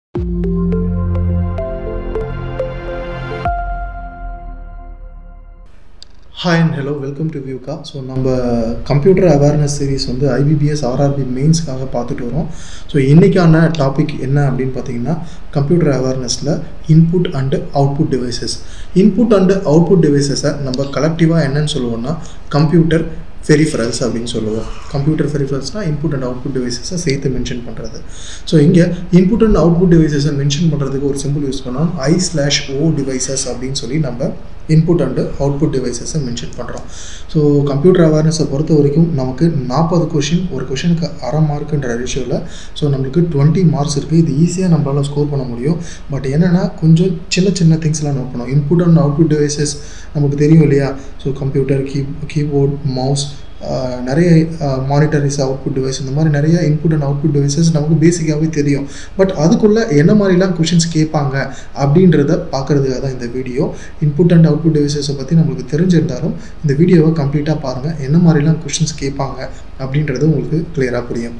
hi and hello welcome to Vyuga so நம்ம computer awareness series வந்து IBPS RRB மெயின்ஸ்க்காக பார்த்துட்டு வரோம் ஸோ இன்றைக்கான டாபிக் என்ன அப்படின்னு பார்த்தீங்கன்னா கம்ப்யூட்டர் அவேர்னஸில் input and output devices input and output டிவைசஸை நம்ம கலெக்டிவாக என்னன்னு சொல்லுவோம்னா கம்ப்யூட்டர் ஃபெரிஃபரல்ஸ் அப்படின்னு சொல்லுவோம் கம்ப்யூட்டர் ஃபெரிஃபரல்ஸ்னால் இன்புட் அண்ட் அவுட்புட் டிவைசஸை சேர்த்து மென்ஷன் பண்ணுறது ஸோ இங்கே இன்புட் அண்ட் அவுட்புட் டிவைசஸை மென்ஷன் பண்ணுறதுக்கு ஒரு சிம்பிள் யூஸ் பண்ணோம் ஐ ஸ்லாஷ் ஓ டிவைசஸ் அப்படின்னு சொல்லி நம்ம இன்புட் அண்டு அவுட்புட் டிவைசஸை மென்ஷன் பண்ணுறோம் ஸோ கம்ப்யூட்டர் அவேர்னஸை பொறுத்த வரைக்கும் நமக்கு நாற்பது கொஷின் ஒரு கொஷினுக்கு அரை மார்க்குன்ற ரேஷியோவில் ஸோ நம்மளுக்கு டுவெண்ட்டி மார்க்ஸ் இருக்குது இது ஈஸியாக நம்மளால் ஸ்கோர் பண்ண முடியும் பட் என்னென்னா கொஞ்சம் சின்ன சின்ன திங்ஸ்லாம் நோட் பண்ணும் இன்புட் அண்ட் அவுட்புட் டிவைசஸ் நமக்கு தெரியும் இல்லையா so computer key keyboard mouse நிறைய மானிட்டரிஸ் அவுட்புட் டிவைஸ் இந்த மாதிரி நிறைய இன்புட் அண்ட் அவுட்புட் டிவைசஸ் நமக்கு பேசிக்காகவே தெரியும் பட் அதுக்குள்ளே என்ன மாதிரிலாம் கொஷின்ஸ் கேட்பாங்க அப்படின்றத பார்க்குறதுக்காக தான் இந்த வீடியோ இன்புட் அண்ட் அவுட்புட் டிவைசஸை பற்றி நம்மளுக்கு தெரிஞ்சிருந்தாலும் இந்த வீடியோவை கம்ப்ளீட்டாக பாருங்கள் என்ன மாதிரிலாம் கொஷின்ஸ் கேட்பாங்க அப்படின்றது உங்களுக்கு கிளியராக புரியும்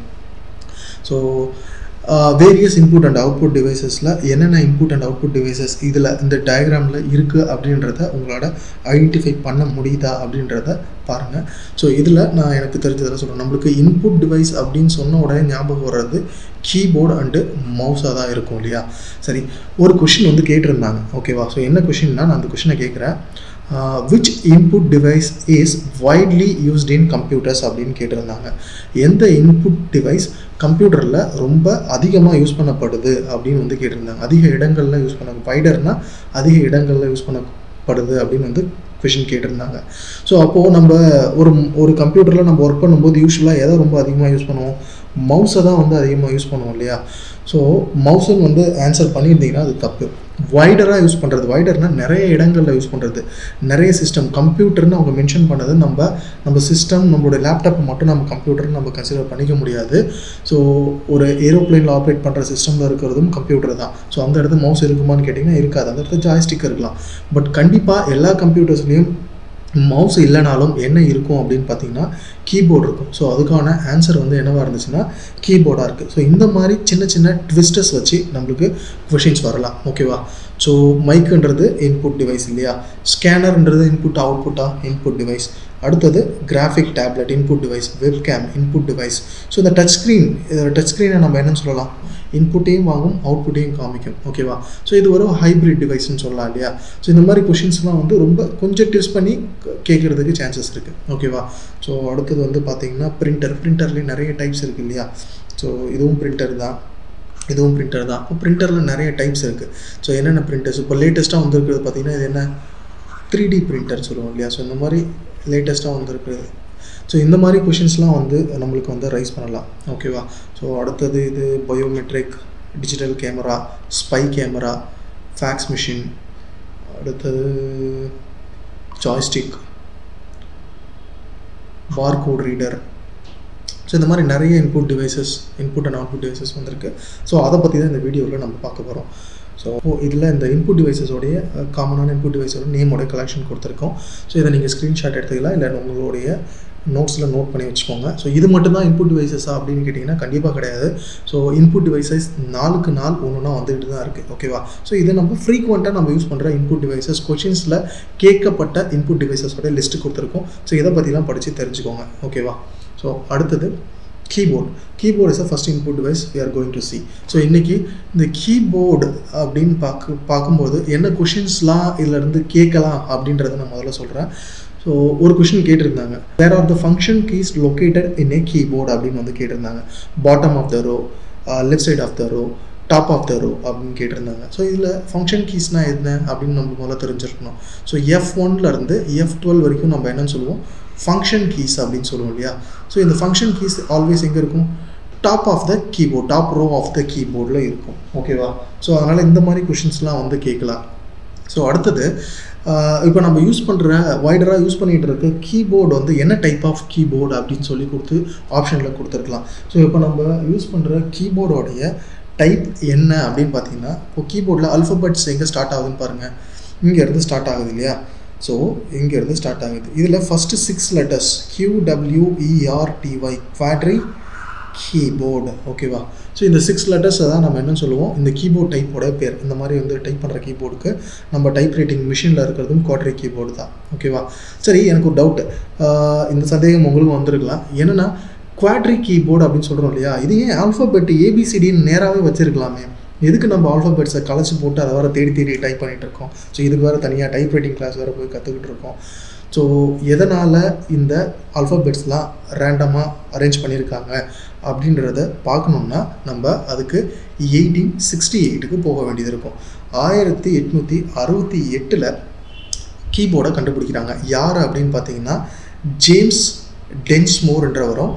so various input and output டிவைசஸில் என்னென்ன இன்புட் அண்ட் அவுட்புட் டிவைசஸ் இதில் இந்த டயக்ராமில் இருக்குது அப்படின்றத உங்களோட ஐடென்டிஃபை பண்ண முடியுதா அப்படின்றத பாருங்கள் ஸோ இதில் நான் எனக்கு தெரிஞ்சதில் சொல்கிறேன் நம்மளுக்கு இன்புட் டிவைஸ் அப்படின்னு சொன்ன உடனே ஞாபகம் வர்றது கீபோர்டு அண்டு மவுஸாக தான் இருக்கும் இல்லையா சரி ஒரு கொஷின் வந்து கேட்டிருந்தாங்க ஓகேவா ஸோ என்ன கொஷின்னா நான் அந்த கொஷினை கேட்குறேன் which input device is widely used in computers அப்படின்னு கேட்டிருந்தாங்க எந்த இன்புட் டிவைஸ் கம்ப்யூட்டரில் ரொம்ப அதிகமாக யூஸ் பண்ணப்படுது அப்படின்னு வந்து கேட்டிருந்தாங்க அதிக இடங்களில் யூஸ் பண்ண வைடர்னால் அதிக இடங்களில் யூஸ் பண்ணப்படுது அப்படின்னு வந்து கொஷின் கேட்டிருந்தாங்க ஸோ அப்போது நம்ம ஒரு ஒரு கம்ப்யூட்டரில் நம்ம ஒர்க் பண்ணும்போது யூஸ்வலாக எதை ரொம்ப அதிகமாக யூஸ் பண்ணுவோம் மவுஸை தான் வந்து அதிகமாக யூஸ் பண்ணுவோம் இல்லையா ஸோ மவுஸுன்னு வந்து ஆன்சர் பண்ணியிருந்தீங்கன்னா அது தப்பு வைடராக யூஸ் பண்ணுறது வைடர்னால் நிறைய இடங்களில் யூஸ் பண்ணுறது நிறைய சிஸ்டம் கம்ப்யூட்டர்னு அவங்க மென்ஷன் பண்ணது நம்ம நம்ம சிஸ்டம் நம்மளோட லேப்டாப் மட்டும் நம்ம கம்ப்யூட்டர்னு நம்ம கன்சிடர் பண்ணிக்க முடியாது ஸோ ஒரு ஏரோப்ளைனில் ஆப்ரேட் பண்ணுற சிஸ்டமில் இருக்கிறதும் கம்ப்யூட்டர் தான் ஸோ அந்த இடத்துல மவுஸ் இருக்குமான்னு கேட்டிங்கன்னா இருக்காது அந்த இடத்துல ஜாய்ஸ்டிக் இருக்கலாம் பட் கண்டிப்பாக எல்லா கம்ப்யூட்டர்ஸ்லேயும் மவுஸ் இல்லைனாலும் என்ன இருக்கும் அப்படின்னு பார்த்தீங்கன்னா கீபோர்டு இருக்கும் ஸோ அதுக்கான ஆன்சர் வந்து என்னவாக இருந்துச்சுன்னா கீபோர்டாக இருக்குது ஸோ இந்த மாதிரி சின்ன சின்ன ட்விஸ்டர்ஸ் வச்சு நம்மளுக்கு கொஷின்ஸ் வரலாம் ஓகேவா ஸோ மைக்குன்றது இன்புட் டிவைஸ் இல்லையா ஸ்கேனர்ன்றது இன்புட் அவுட்புட்டா இன்புட் டிவைஸ் அடுத்தது graphic tablet input device webcam input device so இந்த டச் ஸ்க்ரீன் டச் ஸ்க்ரீனை நம்ம என்னன்னு சொல்லலாம் இன்புட்டையும் வாங்கும் அவுட்புட்டையும் காமிக்கும் ஓகேவா ஸோ இது ஒரு ஹைப்ரிட் டிவைஸ்னு சொல்லலாம் இல்லையா ஸோ இந்த மாதிரி கொஷின்ஸ்லாம் வந்து ரொம்ப கொஞ்சம் டெஸ்ட் பண்ணி கேட்குறதுக்கு சான்சஸ் இருக்குது ஓகேவா ஸோ அடுத்தது வந்து பார்த்தீங்கன்னா பிரிண்டர் பிரிண்டர்லேயும் நிறைய டைப்ஸ் இருக்குது இல்லையா ஸோ இதுவும் பிரிண்டர் தான் இதுவும் பிரிண்டர் தான் இப்போ பிரிண்டரில் நிறைய டைப்ஸ் இருக்குது ஸோ என்னென்ன பிரிண்டர்ஸ் இப்போ லேட்டஸ்ட்டாக வந்துருக்கிறது பார்த்தீங்கன்னா இது என்ன த்ரீ டி பிரிண்டர் சொல்லுவோம் இல்லையா ஸோ இந்த மாதிரி லேட்டஸ்ட்டாக வந்துருக்குறது ஸோ இந்த மாதிரி கொஷின்ஸ்லாம் வந்து நம்மளுக்கு வந்து ரைஸ் பண்ணலாம் ஓகேவா ஸோ அடுத்தது இது biometric digital camera spy camera fax machine அடுத்தது ஜாய்ஸ்டிக் பார்கோட் ரீடர் ஸோ இந்த மாதிரி நிறைய input devices input and output devices வந்திருக்கு ஸோ அதை பற்றி தான் இந்த வீடியோவில் நம்ம பார்க்க போகிறோம் ஸோ இதில் இந்த இன்புட் டிவைசஸோடைய காமனான இன்புட் டிவைஸோட நேமோட கலெக்ஷன் கொடுத்துருக்கோம் ஸோ இதை நீங்கள் ஸ்க்ரீன்ஷாட் எடுத்துக்கலாம் இல்லை உங்களுடைய நோட்ஸில் நோட் பண்ணி வச்சுக்கோங்க ஸோ இது மட்டும் தான் இன்புட் டிவைசஸா அப்படின்னு கேட்டிங்கன்னா கண்டிப்பாக கிடையாது ஸோ இன்புட் டிவைசஸ் நாளுக்கு நாள் ஒன்றுனா வந்துகிட்டு தான் இருக்குது ஓகேவா ஸோ இதை நம்ம ஃப்ரீக்வெண்ட்டாக நம்ம யூஸ் பண்ணுற இன்புட் டிவைசஸ் கொஷின்ஸில் கேட்கப்பட்ட இன்புட் டிவைசஸோட லிஸ்ட்டு கொடுத்துருக்கோம் ஸோ இதை பற்றிலாம் படித்து தெரிஞ்சுக்கோங்க ஓகேவா ஸோ அடுத்தது keyboard keyboard is a first input device we are going to see so இன்றைக்கி இந்த கீபோர்டு அப்படின்னு பார்க்க பார்க்கும்போது என்ன கொஷின்ஸ்லாம் இதிலேருந்து கேட்கலாம் அப்படின்றத நான் முதல்ல சொல்கிறேன் ஸோ ஒரு கொஷின் கேட்டிருந்தாங்க where are the function keys located in a keyboard அப்படின்னு வந்து கேட்டிருந்தாங்க bottom of the row left side of the row top of the row அப்படின்னு கேட்டிருந்தாங்க ஸோ இதில் ஃபங்க்ஷன் கீஸ்னால் என்ன அப்படின்னு நம்ம முதல்ல தெரிஞ்சிருக்கணும் ஸோ எஃப் ஒன்லேருந்து எஃப் டுவெல் வரைக்கும் நம்ம என்னன்னு சொல்லுவோம் ஃபங்க்ஷன் கீஸ் அப்படின்னு சொல்லுவோம் இல்லையா ஸோ இந்த ஃபங்க்ஷன் கீஸ் ஆல்வேஸ் எங்கே இருக்கும் top of the keyboard top row of the கீபோர்டில் இருக்கும் ஓகேவா ஸோ அதனால் இந்த மாதிரி கொஷின்ஸ்லாம் வந்து கேட்கலாம் ஸோ அடுத்தது இப்போ நம்ம யூஸ் பண்ணுற வைடராக யூஸ் பண்ணிகிட்டு இருக்க கீபோர்டு வந்து என்ன டைப் ஆஃப் கீபோர்டு அப்படின்னு சொல்லி கொடுத்து ஆப்ஷனில் கொடுத்துருக்கலாம் ஸோ இப்போ நம்ம யூஸ் பண்ணுற கீபோர்டோடைய டைப் என்ன அப்படின்னு பார்த்தீங்கன்னா இப்போ கீபோர்டில் அல்ஃபபெட்ஸ் எங்கே ஸ்டார்ட் ஆகுதுன்னு பாருங்கள் இங்கேருந்து ஸ்டார்ட் ஆகுது இல்லையா ஸோ இங்கேருந்து ஸ்டார்ட் ஆகுது இதில் first six letters Q W E R T Y QWERTY keyboard ஓகேவா ஸோ இந்த சிக்ஸ் லெட்டர்ஸை தான் நம்ம என்ன சொல்லுவோம் இந்த கீபோர்ட் டைப்போட பேர் இந்த மாதிரி வந்து டைப் பண்ணுற கீபோர்டுக்கு நம்ம டைப் ரைட்டிங் மிஷினில் இருக்கிறதும் குவாட்ரி கீபோர்டு தான் ஓகேவா சரி எனக்கு ஒரு டவுட்டு இந்த சந்தேகம் உங்களுக்கும் வந்திருக்கலாம் என்னென்னா குவாட்ரி கீபோர்டு அப்படின்னு சொல்கிறோம் இல்லையா இது ஏன் ஆல்ஃபபெட் ஏபிசிடின்னு நேராகவே வச்சுருக்கலாமே எதுக்கு நம்ம ஆல்ஃபபெட்ஸை கலைச்சி போட்டு அதை வேறு தேடி தேடி டைப் பண்ணிகிட்டு இருக்கோம் ஸோ இதுக்கு வேறு தனியாக டைப் ரைட்டிங் கிளாஸ் வேறு போய் கற்றுக்கிட்டு இருக்கோம் ஸோ எதனால் இந்த ஆல்ஃபபெட்ஸ்லாம் ரேண்டமாக அரேஞ்ச் பண்ணியிருக்காங்க அப்படின்றத பார்க்கணுன்னா நம்ம அதுக்கு எயிட்டீன் சிக்ஸ்டி எயிட்டுக்கு போக வேண்டியது இருக்கும் ஆயிரத்தி எட்நூற்றி அறுபத்தி எட்டில் கீபோர்டை கண்டுபிடிக்கிறாங்க யார் அப்படின்னு பார்த்தீங்கன்னா ஜேம்ஸ் டென்ஸ்மோர்ன்றவரும்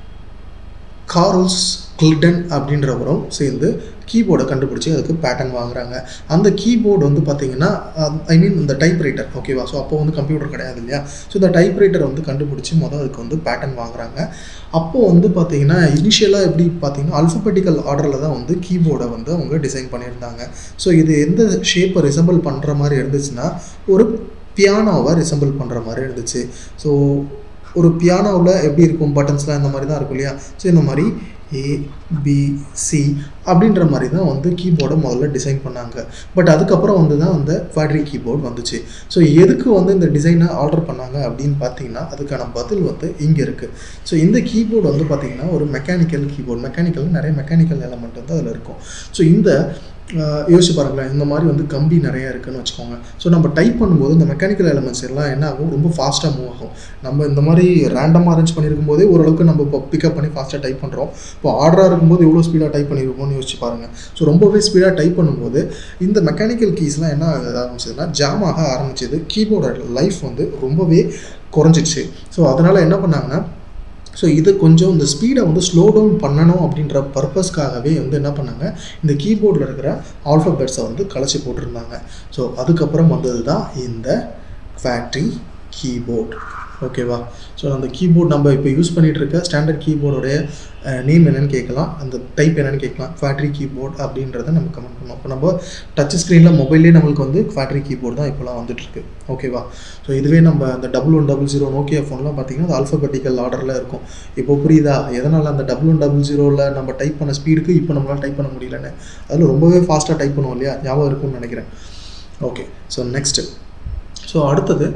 காரோல்ஸ் கிளிடன் அப்படின்றவரும் சேர்ந்து கீபோர்டை கண்டுபிடிச்சி அதுக்கு பேட்டர்ன் வாங்குறாங்க அந்த கீபோர்டு வந்து பார்த்தீங்கன்னா ஐ மீன் இந்த டைப்ரைட்டர் ஓகேவா ஸோ அப்போ வந்து கம்ப்யூட்டர் கிடையாது இல்லையா ஸோ இந்த டைப்ரைட்டரை வந்து கண்டுபிடிச்சி மொதல் அதுக்கு வந்து பேட்டர்ன் வாங்குறாங்க அப்போது வந்து பார்த்தீங்கன்னா இனிஷியலாக எப்படி பார்த்தீங்கன்னா அல்ஃபபெட்டிக்கல் ஆர்டரில் தான் வந்து கீபோர்டை வந்து அவங்க டிசைன் பண்ணியிருந்தாங்க ஸோ இது எந்த ஷேப்பை ரிசம்பிள் பண்ணுற மாதிரி இருந்துச்சுன்னா ஒரு பியானோவை ரிசம்பிள் பண்ணுற மாதிரி இருந்துச்சு ஸோ ஒரு பியானோவில் எப்படி இருக்கும் பட்டன்ஸ்லாம் இந்த மாதிரி தான் இருக்கும் இல்லையா ஸோ இந்த மாதிரி ஏ பி சி அப்படின்ற மாதிரி தான் வந்து கீபோர்டை முதல்ல டிசைன் பண்ணாங்க பட் அதுக்கப்புறம் வந்து தான் அந்த குவாட்ரி கீபோர்டு வந்துச்சு ஸோ எதுக்கு வந்து இந்த டிசைனை ஆர்டர் பண்ணாங்க அப்படின்னு பார்த்தீங்கன்னா அதுக்கான பதில் வந்து இங்கே இருக்குது ஸோ இந்த கீபோர்டு வந்து பார்த்திங்கன்னா ஒரு மெக்கானிக்கல் கீபோர்டு மெக்கானிக்கல் நிறைய மெக்கானிக்கல் எலமெண்ட் வந்து அதில் இருக்கும் ஸோ இந்த யோசிச்சு பாருங்களேன் இந்த மாதிரி வந்து கம்பி நிறையா இருக்குன்னு வச்சுக்கோங்க ஸோ நம்ம டைப் பண்ணும்போது இந்த மெக்கானிக்கல் எலமெண்ட்ஸ் எல்லாம் என்ன ஆகும் ரொம்ப ஃபாஸ்ட்டாக மூவ் ஆகும் நம்ம இந்த மாதிரி ரேண்டமாக அரேஞ்ச் பண்ணியிருக்கும் போதே ஓரளவுக்கு நம்ம இப்போ பிக்கப் பண்ணி ஃபாஸ்ட்டாக டைப் பண்ணுறோம் இப்போ ஆர்டராக இருக்கும்போது எவ்வளோ ஸ்பீடாக டைப் பண்ணியிருப்போம்னு யோசிச்சு பாருங்கள் ஸோ ரொம்பவே ஸ்பீடாக டைப் பண்ணும்போது இந்த மெக்கானிக்கல் கீஸ்லாம் என்ன ஆரம்பிச்சதுன்னா ஜாம் ஆக ஆரம்பிச்சது கீபோர்டோட லைஃப் வந்து ரொம்பவே குறைஞ்சிச்சு ஸோ அதனால் என்ன பண்ணாங்கன்னா ஸோ இது கொஞ்சம் இந்த ஸ்பீடை வந்து ஸ்லோ டவுன் பண்ணணும் அப்படின்ற பர்பஸ்க்காகவே வந்து என்ன பண்ணாங்க இந்த கீபோர்டில் இருக்கிற ஆல்ஃபபெட்ஸை வந்து கலைச்சி போட்டிருந்தாங்க ஸோ அதுக்கப்புறம் வந்தது தான் இந்த ஃபேக்ட்ரி கீபோர்ட் ஓகேவா ஸோ அந்த கீபோர்ட் நம்ம இப்போ யூஸ் பண்ணிகிட்டு இருக்க ஸ்டாண்டர்ட் கீபோர்டோடைய நேம் என்னென்னு கேட்கலாம் அந்த டைப் என்னென்னு கேட்கலாம் குவாட்ரி கீபோர்ட் அப்படின்றத நம்ம கமெண்ட் பண்ணோம் இப்போ நம்ம டச் ஸ்க்ரீனில் மொபைல்லே நம்மளுக்கு வந்து குவாட்ரி கீபோர்டு தான் இப்போலாம் வந்துட்டுருக்கு ஓகேவா ஸோ இதுவே நம்ம அந்த double one double zero Nokia ஃபோன்லாம் பார்த்தீங்கன்னா அது ஆல்ஃபபெட்டிக்கல் ஆர்டரில் இருக்கும் இப்போ புரியுதா எதனால் அந்த டபுள் ஒன் டபுள் ஜீரோவில் நம்ம டைப் பண்ண ஸ்பீடுக்கு இப்போ நம்மளால் டைப் பண்ண முடியலன்னு அதில் ரொம்பவே ஃபாஸ்ட்டாக டைப் பண்ணுவோம் இல்லையா ஞாபகம் இருக்கும்னு நினைக்கிறேன் ஓகே ஸோ நெக்ஸ்ட்டு ஸோ அடுத்தது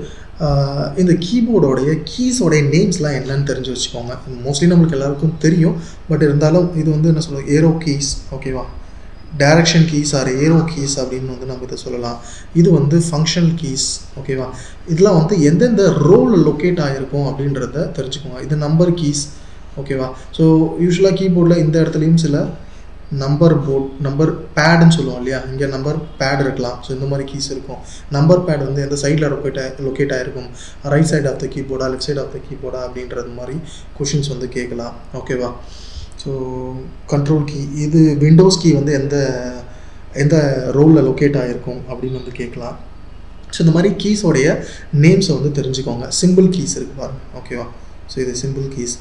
இந்த கீபோர்டோடைய கீஸோடைய நேம்ஸ்லாம் என்னன்னு தெரிஞ்சு வச்சுக்கோங்க மோஸ்ட்லி நம்மளுக்கு எல்லாருக்கும் தெரியும் பட் இருந்தாலும் இது வந்து என்ன சொல்லுவோம் ஏரோ கீஸ் ஓகேவா direction keys or arrow keys அப்படின்னு வந்து நம்ம இதை சொல்லலாம் இது வந்து ஃபங்க்ஷனல் கீஸ் ஓகேவா இதெல்லாம் வந்து எந்தெந்த ரோலில் லொக்கேட் ஆகிருக்கும் அப்படின்றத தெரிஞ்சுக்கோங்க இது நம்பர் கீஸ் ஓகேவா ஸோ யூஸ்வலாக கீபோர்டில் இந்த இடத்துலையும் சில நம்பர் போர்ட் நம்பர் பேடுன்னு சொல்லுவோம் இல்லையா இங்கே நம்பர் பேட் இருக்கலாம் ஸோ இந்த மாதிரி கீஸ் இருக்கும் நம்பர் பேட் வந்து எந்த சைடில் லொக்கேட் லொக்கேட் ஆகிருக்கும் ரைட் சைட் ஆஃப் த கீபோர்டா லெஃப்ட் சைட் ஆஃப் த கீபோர்டா அப்படின்றது மாதிரி கொஷின்ஸ் வந்து கேட்கலாம் ஓகேவா ஸோ கண்ட்ரோல் கீ இது விண்டோஸ் கீ வந்து எந்த எந்த ரோலில் லொக்கேட் ஆகிருக்கும் அப்படின்னு வந்து கேட்கலாம் ஸோ இந்த மாதிரி கீஸோடைய நேம்ஸை வந்து தெரிஞ்சுக்கோங்க சிம்பிள் கீஸ் இருக்குது பாருங்கள் ஓகேவா ஸோ இது சிம்பிள் கீஸ்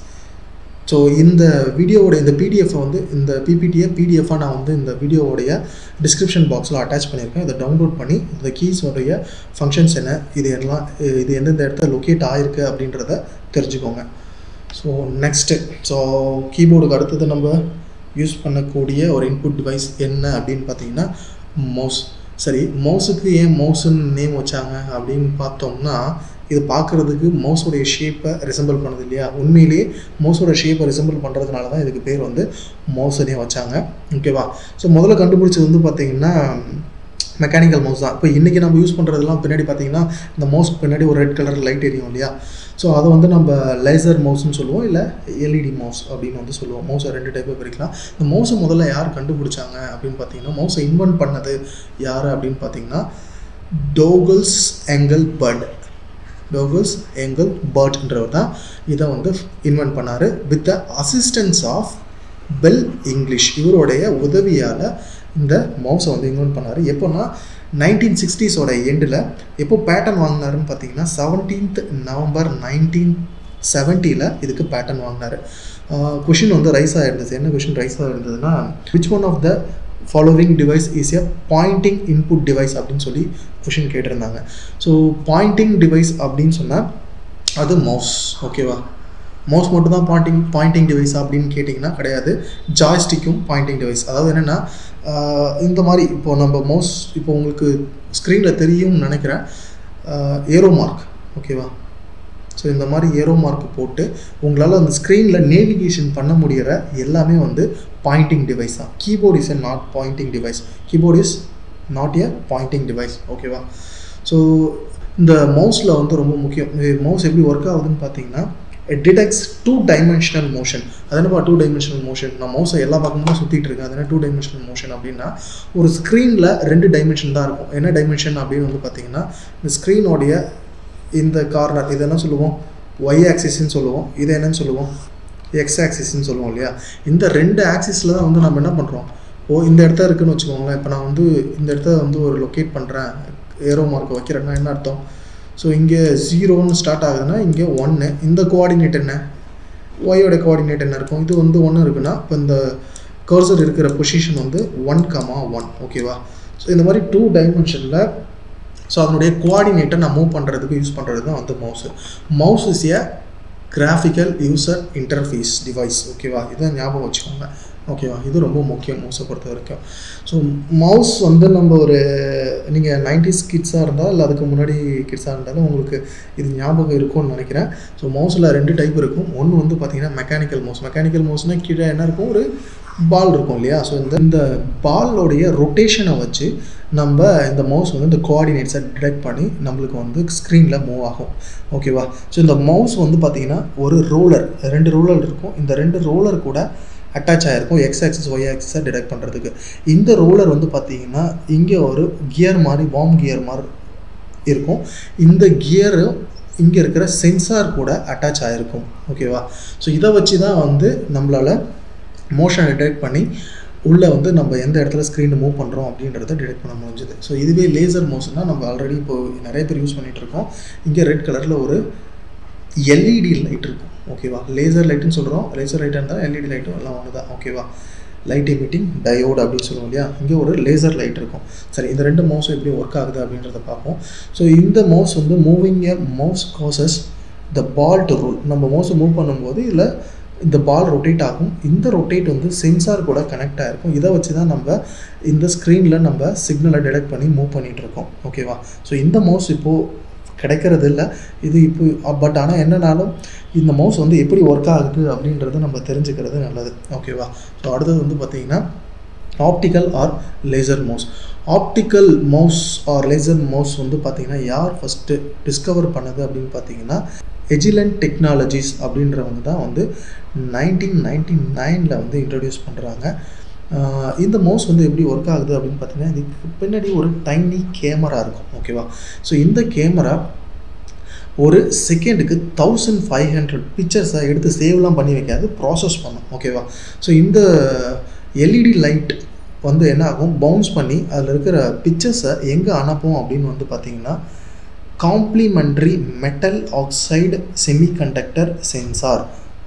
ஸோ இந்த வீடியோவோட இந்த பிடிஎஃப்பை வந்து இந்த பிபிடியை பிடிஎஃபாக நான் வந்து இந்த வீடியோவோடைய டிஸ்கிரிப்ஷன் பாக்ஸில் அட்டாச் பண்ணியிருக்கேன் இதை டவுன்லோட் பண்ணி இந்த கீஸோடைய ஃபங்க்ஷன்ஸ் என்ன இது எல்லாம் இது எந்தெந்த இடத்துல லொக்கேட் ஆகிருக்கு அப்படின்றத தெரிஞ்சுக்கோங்க ஸோ நெக்ஸ்ட்டு ஸோ கீபோர்டுக்கு அடுத்தது நம்ம யூஸ் பண்ணக்கூடிய ஒரு இன்புட் டிவைஸ் என்ன அப்படின்னு பார்த்தீங்கன்னா மவுஸ் சரி மவுஸுக்கு ஏன் மவுஸுன்னு நேம் வச்சாங்க அப்படின்னு பார்த்தோம்னா இது பார்க்குறதுக்கு மவுஸோடைய ஷேப்பை ரிசம்பிள் பண்ணுது இல்லையா உண்மையிலேயே மவுஸோட ஷேப்பை ரிசம்பிள் பண்ணுறதுனால தான் இதுக்கு பேர் வந்து மவுஸனே வச்சாங்க ஓகேவா ஸோ முதல்ல கண்டுபிடிச்சது வந்து பார்த்திங்கன்னா மெக்கானிக்கல் மவுஸ் தான் இப்போ இன்றைக்கி நம்ம யூஸ் பண்ணுறதுலாம் பின்னாடி பார்த்தீங்கன்னா இந்த மவுஸ் பின்னாடி ஒரு ரெட் கலர் லைட் எரியும் இல்லையா ஸோ அதை வந்து நம்ம லேசர் மவுஸ்னு சொல்லுவோம் இல்லை எல்இடி மவுஸ் அப்படின்னு வந்து சொல்லுவோம் மவுஸை ரெண்டு டைப்பாக பிரிக்கலாம் இந்த மவுஸை முதல்ல யார் கண்டுபிடிச்சாங்க அப்படின்னு பார்த்தீங்கன்னா மவுஸை இன்வென்ட் பண்ணது யார் அப்படின்னு பார்த்தீங்கன்னா டோகல்ஸ் எங்கல் பர்ட் டோகல்ஸ் எங்கல் பர்ட்ன்றவர் தான் இதை வந்து இன்வென்ட் பண்ணார் with the assistance of Bill English இவருடைய உதவியால் இந்த மவுஸை வந்து இன்வென்ட் பண்ணார் எப்போனா நைன்டீன் சிக்ஸ்டீஸோட எண்டில் எப்போ பேட்டர்ன் வாங்கினாருன்னு பார்த்தீங்கன்னா செவன்டீன்த் நவம்பர் நைன்டீன் செவன்ட்டியில் இதுக்கு பேட்டர்ன் வாங்கினார் கொஷின் வந்து ரைஸ் ஆகிருந்தது என்ன கொஷின் ரைஸ் ஆகிருந்ததுன்னா which one of the following device is a pointing input device அப்படின்னு சொல்லி கொஷின் கேட்டிருந்தாங்க ஸோ பாயிண்டிங் டிவைஸ் அப்படின்னு சொன்னால் அது மவுஸ் ஓகேவா மவுஸ் மட்டும் தான் பாயிண்டிங் பாயிண்டிங் டிவைஸ் அப்படின்னு கேட்டிங்கன்னா கிடையாது ஜாய்ஸ்டிக்கும் பாயிண்டிங் டிவைஸ் அதாவது என்னென்னா இந்த மாதிரி இப்போ நம்ம மவுஸ் இப்போ உங்களுக்கு ஸ்க்ரீனில் தெரியும்னு நினைக்கிறேன் ஏரோ மார்க் ஓகேவா ஸோ இந்த மாதிரி ஏரோ மார்க் போட்டு உங்களால் அந்த ஸ்க்ரீனில் நேவிகேஷன் பண்ண முடிகிற எல்லாமே வந்து பாயிண்டிங் டிவைஸ் தான் keyboard is a not pointing device keyboard is not a pointing device ஓகேவா ஸோ இந்த மவுஸில் வந்து ரொம்ப முக்கியம் மவுஸ் எப்படி ஒர்க் ஆகுதுன்னு பார்த்தீங்கன்னா it detects two dimensional motion அது என்னப்பா டூ டைமென்ஷனல் மோஷன் நான் மவுஸை எல்லா பக்கமும் சுற்றிட்டு இருக்கேன் அது என்ன டூ டைமென்ஷனல் மோஷன் அப்படின்னா ஒரு ஸ்க்ரீனில் ரெண்டு டைமென்ஷன் தான் இருக்கும் என்ன டைமென்ஷன் அப்படின்னு வந்து பார்த்தீங்கன்னா இந்த ஸ்க்ரீனோடைய இந்த கார்னர் இது என்ன சொல்லுவோம் ஒய் ஆக்சிஸ்ன்னு சொல்லுவோம் இது என்னன்னு சொல்லுவோம் எக்ஸ் ஆக்சிஸ்ன்னு சொல்லுவோம் இல்லையா இந்த ரெண்டு ஆக்சிஸில் தான் வந்து நம்ம என்ன பண்ணுறோம் ஓ இந்த இடத்த இருக்குன்னு வச்சுக்கோங்களேன் இப்போ நான் வந்து இந்த இடத்த வந்து ஒரு லொக்கேட் பண்ணுறேன் ஏரோ மார்க் வைக்கிறேன்னா என்ன அர்த்தம் ஸோ இங்கே ஜீரோன்னு ஸ்டார்ட் ஆகுதுன்னா இங்கே ஒன்று இந்த கோஆர்டினேட் என்ன ஒயோட கோஆர்டினேட் என்ன இருக்கும் இது வந்து ஒன்று இருக்குன்னா இப்போ இந்த கர்சர் இருக்கிற பொசிஷன் வந்து ஒன் கமா ஒன் ஓகேவா ஸோ இந்த மாதிரி டூ டைமென்ஷனில் ஸோ அதனுடைய கோஆர்டினேட்டை நான் மூவ் பண்ணுறதுக்கு யூஸ் பண்ணுறது தான் வந்து mouse mouse is a graphical user interface device ஓகேவா இதை ஞாபகம் வச்சுக்கோங்க ஓகேவா இது ரொம்ப முக்கியம் மவுஸை பொறுத்த வரைக்கும் ஸோ மவுஸ் வந்து நம்ம ஒரு நீங்கள் நைன்டிஸ் கிட்ஸாக இருந்தால் இல்லை அதுக்கு முன்னாடி கிட்ஸாக இருந்தாலும் உங்களுக்கு இது ஞாபகம் இருக்கும்னு நினைக்கிறேன் ஸோ மவுஸில் ரெண்டு டைப் இருக்கும் ஒன்று வந்து பார்த்தீங்கன்னா மெக்கானிக்கல் மவுஸ் மெக்கானிக்கல் மவுஸ்னால் கீழே என்ன இருக்கும் ஒரு பால் இருக்கும் இல்லையா ஸோ இந்த இந்த பாலோடைய ரொட்டேஷனை வச்சு நம்ம இந்த மவுஸ் வந்து இந்த கோஆர்டினேட்ஸை டிடெக்ட் பண்ணி நம்மளுக்கு வந்து ஸ்க்ரீனில் மூவ் ஆகும் ஓகேவா ஸோ இந்த மவுஸ் வந்து பார்த்திங்கன்னா ஒரு ரோலர் ரெண்டு ரோலர் இருக்கும் இந்த ரெண்டு ரோலர் கூட அட்டாச் ஆகிருக்கும் எக்ஸ் ஆக்சஸ் ஒய் ஆக்சஸை டிடெக்ட் பண்ணுறதுக்கு இந்த ரோலர் வந்து பார்த்திங்கன்னா இங்கே ஒரு கியர் மாதிரி பாம் கியர் மாதிரி இருக்கும் இந்த கியரு இங்கே இருக்கிற சென்சார் கூட அட்டாச் ஆகிருக்கும் ஓகேவா ஸோ இதை வச்சு தான் வந்து நம்மளால் மோஷன் டிடெக்ட் பண்ணி உள்ளே வந்து நம்ம எந்த இடத்துல ஸ்க்ரீனை மூவ் பண்ணுறோம் அப்படின்றத டிடெக்ட் பண்ண முடிஞ்சுது ஸோ இதுவே லேசர் மோஷன்னா நம்ம ஆல்ரெடி இப்போ நிறைய பேர் யூஸ் பண்ணிகிட்டு இருக்கோம் இங்கே ரெட் கலரில் ஒரு எல்இடி லைட் இருக்கும் ஓகேவா லேசர் லைட்டுன்னு சொல்கிறோம் லேசர் லைட்டாக இருந்தால் எல்இடி லைட்டும் எல்லாம் ஒன்று தான் ஓகேவா லைட் எமிட்டிங் டயோடு அப்படின்னு சொல்லுவோம் இல்லையா இங்கே ஒரு லேசர் லைட் இருக்கும் சரி இந்த ரெண்டு மவுஸும் எப்படி ஒர்க் ஆகுது அப்படின்றத பார்ப்போம் ஸோ இந்த மவுஸ் வந்து moving a mouse causes the ball to roll நம்ம மவுஸை மூவ் பண்ணும்போது இதில் இந்த பால் ரொட்டேட் ஆகும் இந்த ரொட்டேட் வந்து சென்சார் கூட கனெக்ட் ஆகிருக்கும் இதை வச்சு தான் நம்ம இந்த ஸ்க்ரீனில் நம்ம சிக்னலை டிடெக்ட் பண்ணி மூவ் பண்ணிகிட்ருக்கோம் ஓகேவா ஸோ இந்த மவுஸ் இப்போது கிடைக்கிறது இல்லை இது இப்போ பட் ஆனால் என்னன்னாலும் இந்த மவுஸ் வந்து எப்படி ஒர்க் ஆகுது அப்படின்றத நம்ம தெரிஞ்சுக்கிறது நல்லது ஓகேவா ஸோ அடுத்தது வந்து பார்த்திங்கன்னா optical or laser mouse optical mouse or laser mouse வந்து பார்த்திங்கன்னா யார் ஃபஸ்ட்டு டிஸ்கவர் பண்ணது அப்படின்னு பார்த்தீங்கன்னா எஜிலன் டெக்னாலஜிஸ் அப்படின்றவங்க தான் வந்து நைன்டீன் நைன்டி நைனில் வந்து இன்ட்ரடியூஸ் பண்ணுறாங்க இந்த மவுஸ் வந்து எப்படி ஒர்க் ஆகுது அப்படின்னு பார்த்தீங்கன்னா இதுக்கு பின்னாடி ஒரு டைனி கேமரா இருக்கும் ஓகேவா ஸோ இந்த கேமரா ஒரு செகண்டுக்கு தௌசண்ட் ஃபைவ் ஹண்ட்ரட் பிக்சர்ஸை எடுத்து சேவ்லாம் பண்ணி வைக்காது ப்ராசஸ் பண்ணும் ஓகேவா ஸோ இந்த எல்இடி லைட் வந்து என்ன ஆகும் பவுன்ஸ் பண்ணி அதில் இருக்கிற பிக்சர்ஸை எங்கே அனுப்பும் அப்படின்னு வந்து பார்த்தீங்கன்னா complementary metal oxide semiconductor sensor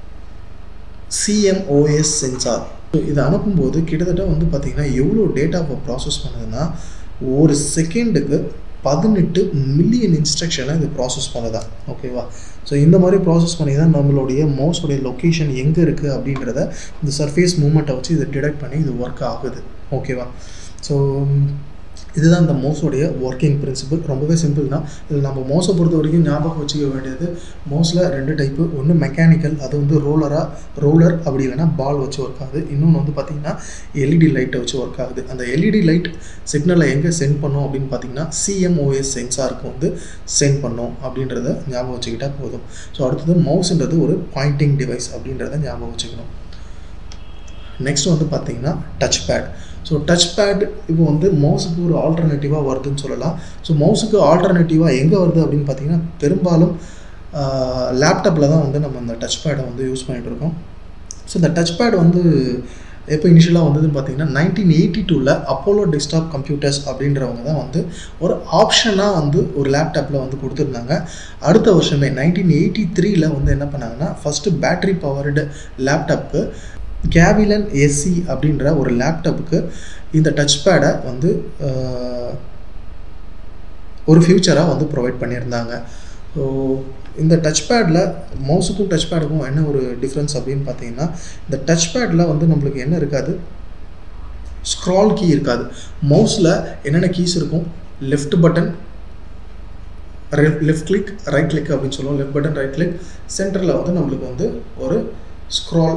CMOS sensor so இதை அனுப்பும்போது கிட்டத்தட்ட வந்து பார்த்திங்கன்னா எவ்வளோ டேட்டாவை ப்ராசஸ் பண்ணுதுன்னா ஒரு செகண்டுக்கு பதினெட்டு மில்லியன் இன்ஸ்ட்ரக்ஷனை இது ப்ராசஸ் பண்ணுதான் ஓகேவா ஸோ இந்த மாதிரி ப்ராசஸ் பண்ணி தான் நம்மளுடைய மவுஸோடைய லொக்கேஷன் எங்கே இருக்குது அப்படின்றத இந்த சர்ஃபேஸ் மூமெண்ட்டை வச்சு இதை டிடெக்ட் பண்ணி இது ஒர்க் ஆகுது ஓகேவா ஸோ இதுதான் இந்த மவுஸோடைய ஒர்க்கிங் பிரின்சிபல் ரொம்பவே சிம்பிள் தான் இதில் நம்ம மவுஸை பொறுத்த வரைக்கும் ஞாபகம் வச்சுக்க வேண்டியது மவுஸில் ரெண்டு டைப்பு ஒன்று மெக்கானிக்கல் அது வந்து ரோலராக ரோலர் அப்படி இல்லைனா பால் வச்சு ஒர்க் ஆகுது இன்னொன்று வந்து பார்த்திங்கன்னா எல்இடி லைட்டை வச்சு ஒர்க் ஆகுது அந்த எல்இடி லைட் சிக்னலை எங்கே சென்ட் பண்ணோம் அப்படின்னு பார்த்தீங்கன்னா சிஎம்ஓஎஸ் சென்சாருக்கு வந்து சென்ட் பண்ணோம் அப்படின்றத ஞாபகம் வச்சுக்கிட்டால் போதும் ஸோ அடுத்தது மவுஸ்ன்றது ஒரு பாயிண்டிங் டிவைஸ் அப்படின்றத ஞாபகம் வச்சுக்கணும் நெக்ஸ்ட் வந்து பார்த்தீங்கன்னா touch pad so touch pad இப்போ வந்து மவுஸுக்கு ஒரு ஆல்டர்னேட்டிவாக வருதுன்னு சொல்லலாம் ஸோ மவுஸுக்கு ஆல்டர்னேட்டிவாக எங்கே வருது அப்படின்னு பார்த்தீங்கன்னா பெரும்பாலும் லேப்டாப்பில் தான் வந்து நம்ம அந்த டச் பேடை வந்து யூஸ் பண்ணிகிட்டு இருக்கோம் ஸோ இந்த டச் பேட் வந்து எப்போ இனிஷியலாக வந்ததுன்னு பார்த்தீங்கன்னா நைன்டீன் எயிட்டி டூவில் அப்போலோ டெஸ்க்டாப் கம்ப்யூட்டர்ஸ் அப்படின்றவங்க தான் வந்து ஒரு ஆப்ஷனாக வந்து ஒரு லேப்டாப்பில் வந்து கொடுத்துருந்தாங்க அடுத்த வருஷமே நைன்டீன் எயிட்டி த்ரீல வந்து என்ன பண்ணாங்கன்னா ஃபஸ்ட்டு பேட்ரி பவர்டு லேப்டாப்க்கு கேவிலன் எஸ்சி அப்படின்ற ஒரு லேப்டாப்புக்கு இந்த டச் பேடை வந்து ஒரு ஃபியூச்சராக வந்து ப்ரொவைட் பண்ணியிருந்தாங்க ஸோ இந்த டச் பேடில் மவுஸுக்கும் டச் பேடுக்கும் என்ன ஒரு டிஃப்ரென்ஸ் அப்படின்னு பார்த்தீங்கன்னா இந்த டச் பேடில் வந்து நம்மளுக்கு என்ன இருக்காது ஸ்க்ரால் கீ இருக்காது மவுஸில் என்னென்ன கீஸ் இருக்கும் left button left click right click அப்படின்னு சொல்லுவோம் லெஃப்ட் பட்டன் ரைட் கிளிக் சென்டரில் வந்து நம்மளுக்கு வந்து ஒரு ஸ்க்ரால்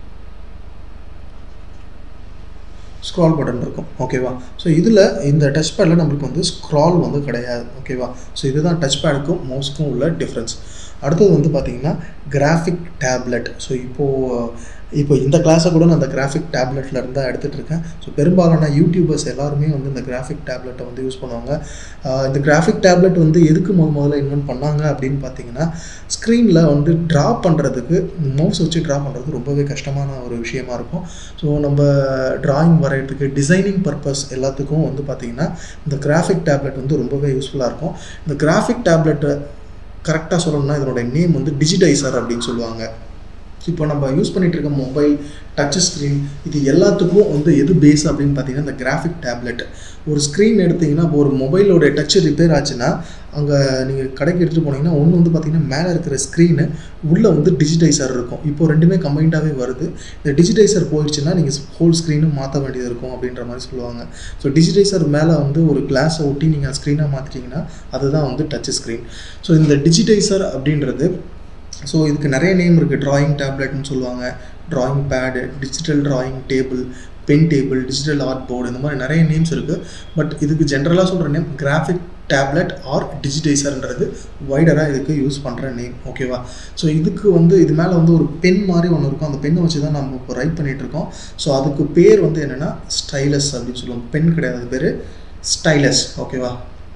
ஸ்க்ரால் பட்டன் இருக்கும் ஓகேவா ஸோ இதில் இந்த டச் பேடில் நம்மளுக்கு வந்து ஸ்க்ரால் வந்து கிடையாது ஓகேவா ஸோ இதுதான் டச் பேடுக்கும் மவுஸுக்கும் உள்ள டிஃப்ரென்ஸ் அடுத்தது வந்து பார்த்திங்கன்னா கிராஃபிக் டேப்லெட் ஸோ இப்போது இப்போ இந்த கிளாஸை கூட நான் அந்த கிராஃபிக் டேப்லெட்டில் இருந்து தான் எடுத்துகிட்டு இருக்கேன் ஸோ பெரும்பாலான யூடியூபர்ஸ் எல்லாருமே வந்து இந்த கிராஃபிக் டேப்லெட்டை வந்து யூஸ் பண்ணுவாங்க இந்த கிராஃபிக் டேப்லெட் வந்து எதுக்கு முத முதல்ல இன்வென்ட் பண்ணாங்க அப்படின்னு பார்த்தீங்கன்னா ஸ்க்ரீனில் வந்து ட்ரா பண்ணுறதுக்கு மவுஸ் வச்சு ட்ரா பண்ணுறது ரொம்பவே கஷ்டமான ஒரு விஷயமா இருக்கும் ஸோ நம்ம ட்ராயிங் வரைகிறதுக்கு டிசைனிங் பர்பஸ் எல்லாத்துக்கும் வந்து பார்த்திங்கன்னா இந்த கிராஃபிக் டேப்லெட் வந்து ரொம்பவே யூஸ்ஃபுல்லாக இருக்கும் இந்த கிராஃபிக் டேப்லெட்டை கரெக்டாக சொல்லணும்னா இதனோட நேம் வந்து டிஜிடைசர் அப்படின்னு சொல்லுவாங்க இப்போ நம்ம யூஸ் பண்ணிகிட்டு இருக்க மொபைல் டச் ஸ்க்ரீன் இது எல்லாத்துக்கும் வந்து எது பேஸ் அப்படின்னு பார்த்தீங்கன்னா இந்த கிராஃபிக் டேப்லெட் ஒரு ஸ்க்ரீன் எடுத்திங்கன்னா இப்போ ஒரு மொபைலோட டச் ரிப்பேர் ஆச்சுன்னா அங்கே நீங்கள் கடைக்கு எடுத்துகிட்டு போனீங்கன்னா ஒன்று வந்து பார்த்தீங்கன்னா மேலே இருக்கிற ஸ்க்ரீனு உள்ளே வந்து டிஜிடைசர் இருக்கும் இப்போ ரெண்டுமே கம்பைண்டாகவே வருது இந்த டிஜிடைசர் போயிடுச்சுன்னா நீங்கள் ஹோல் ஸ்க்ரீனும் மாற்ற வேண்டியது இருக்கும் அப்படின்ற மாதிரி சொல்லுவாங்க ஸோ டிஜிடைசர் மேலே வந்து ஒரு கிளாஸை ஒட்டி நீங்கள் ஸ்க்ரீனாக மாற்றிட்டீங்கன்னா அதுதான் வந்து டச் ஸ்க்ரீன் ஸோ இந்த டிஜிடைசர் அப்படின்றது ஸோ இதுக்கு நிறைய நேம் இருக்குது ட்ராயிங் டேப்லெட்னு சொல்லுவாங்க drawing pad digital drawing table pen table digital art board இந்த மாதிரி நிறைய நேம்ஸ் இருக்குது பட் இதுக்கு ஜென்ரலாக சொல்கிற நேம் கிராஃபிக் டேப்லெட் ஆர் டிஜிடைசர்ன்றது வைடராக இதுக்கு யூஸ் பண்ணுற நேம் ஓகேவா ஸோ இதுக்கு வந்து இது மேலே வந்து ஒரு பென் மாதிரி ஒன்று இருக்கும் அந்த பெண்ணை வச்சு தான் நம்ம இப்போ ரைட் பண்ணிகிட்டு இருக்கோம் ஸோ அதுக்கு பேர் வந்து என்னென்னா ஸ்டைலஸ் அப்படின்னு சொல்லுவோம் பென் கிடையாது அது பேர் ஸ்டைலஸ் ஓகேவா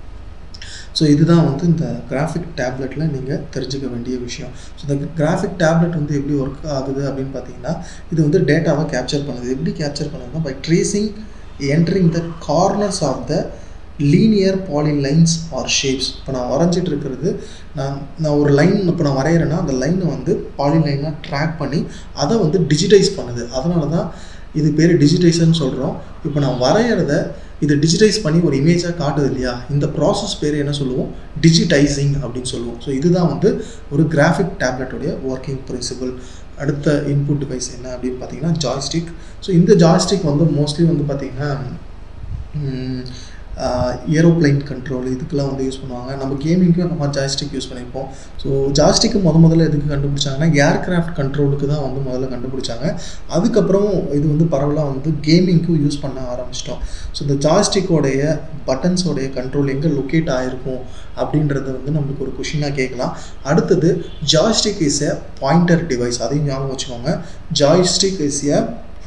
ஸோ இதுதான் வந்து இந்த கிராஃபிக் டேப்லெட்டில் நீங்கள் தெரிஞ்சுக்க வேண்டிய விஷயம் ஸோ இந்த கிராஃபிக் டேப்லெட் வந்து எப்படி ஒர்க் ஆகுது அப்படின்னு பார்த்தீங்கன்னா இது வந்து டேட்டாவை கேப்சர் பண்ணுது எப்படி கேப்சர் பண்ணுதுன்னா by tracing entering the corners of the linear polylines or shapes இப்போ நான் வரைஞ்சிட்டு இருக்கிறது நான் நான் ஒரு லைன் இப்போ நான் வரைகிறேன்னா அந்த லைனை வந்து பாலிலைனாக ட்ராக் பண்ணி அதை வந்து டிஜிட்டைஸ் பண்ணுது அதனால தான் இது பேர் டிஜிட்டைசர்னு சொல்கிறோம் இப்போ நான் வரைகிறத இதை டிஜிட்டைஸ் பண்ணி ஒரு இமேஜாக காட்டுது இல்லையா இந்த ப்ராசஸ் பேர் என்ன சொல்லுவோம் டிஜிட்டைசிங் அப்படின்னு சொல்லுவோம் ஸோ இதுதான் வந்து ஒரு கிராஃபிக் டேப்லெட்டோடைய ஒர்க்கிங் பிரின்சிபல் அடுத்த இன்புட் டிவைஸ் என்ன அப்படின்னு பார்த்தீங்கன்னா ஜாய்ஸ்டிக் ஸோ இந்த ஜாய்ஸ்டிக் வந்து மோஸ்ட்லி வந்து பார்த்திங்கன்னா ஏரோப்ளைன் கண்ட்ரோல் இதுக்கெல்லாம் வந்து யூஸ் பண்ணுவாங்க நம்ம கேமிங்க்கும் நம்ம ஜாய்ஸ்டிக் யூஸ் பண்ணியிருப்போம் ஸோ ஜாய்ஸ்டிக்கு முத முதல்ல எதுக்கு கண்டுபிடிச்சாங்கன்னா ஏர்கிராஃப்ட் கண்ட்ரோலுக்கு தான் வந்து முதல்ல கண்டுபிடிச்சாங்க அதுக்கப்புறம் இது வந்து பரவலாக வந்து கேமிங்க்கும் யூஸ் பண்ண ஆரம்பிச்சிட்டோம் ஸோ இந்த ஜாய்ஸ்டிக்கோடைய பட்டன்ஸோடைய கண்ட்ரோல் எங்கே லொக்கேட் ஆகிருக்கும் அப்படின்றத வந்து நம்மளுக்கு ஒரு கொஷினாக கேட்கலாம் அடுத்தது joystick is a pointer device அதையும் ஞாபகம் வச்சுக்கோங்க joystick is a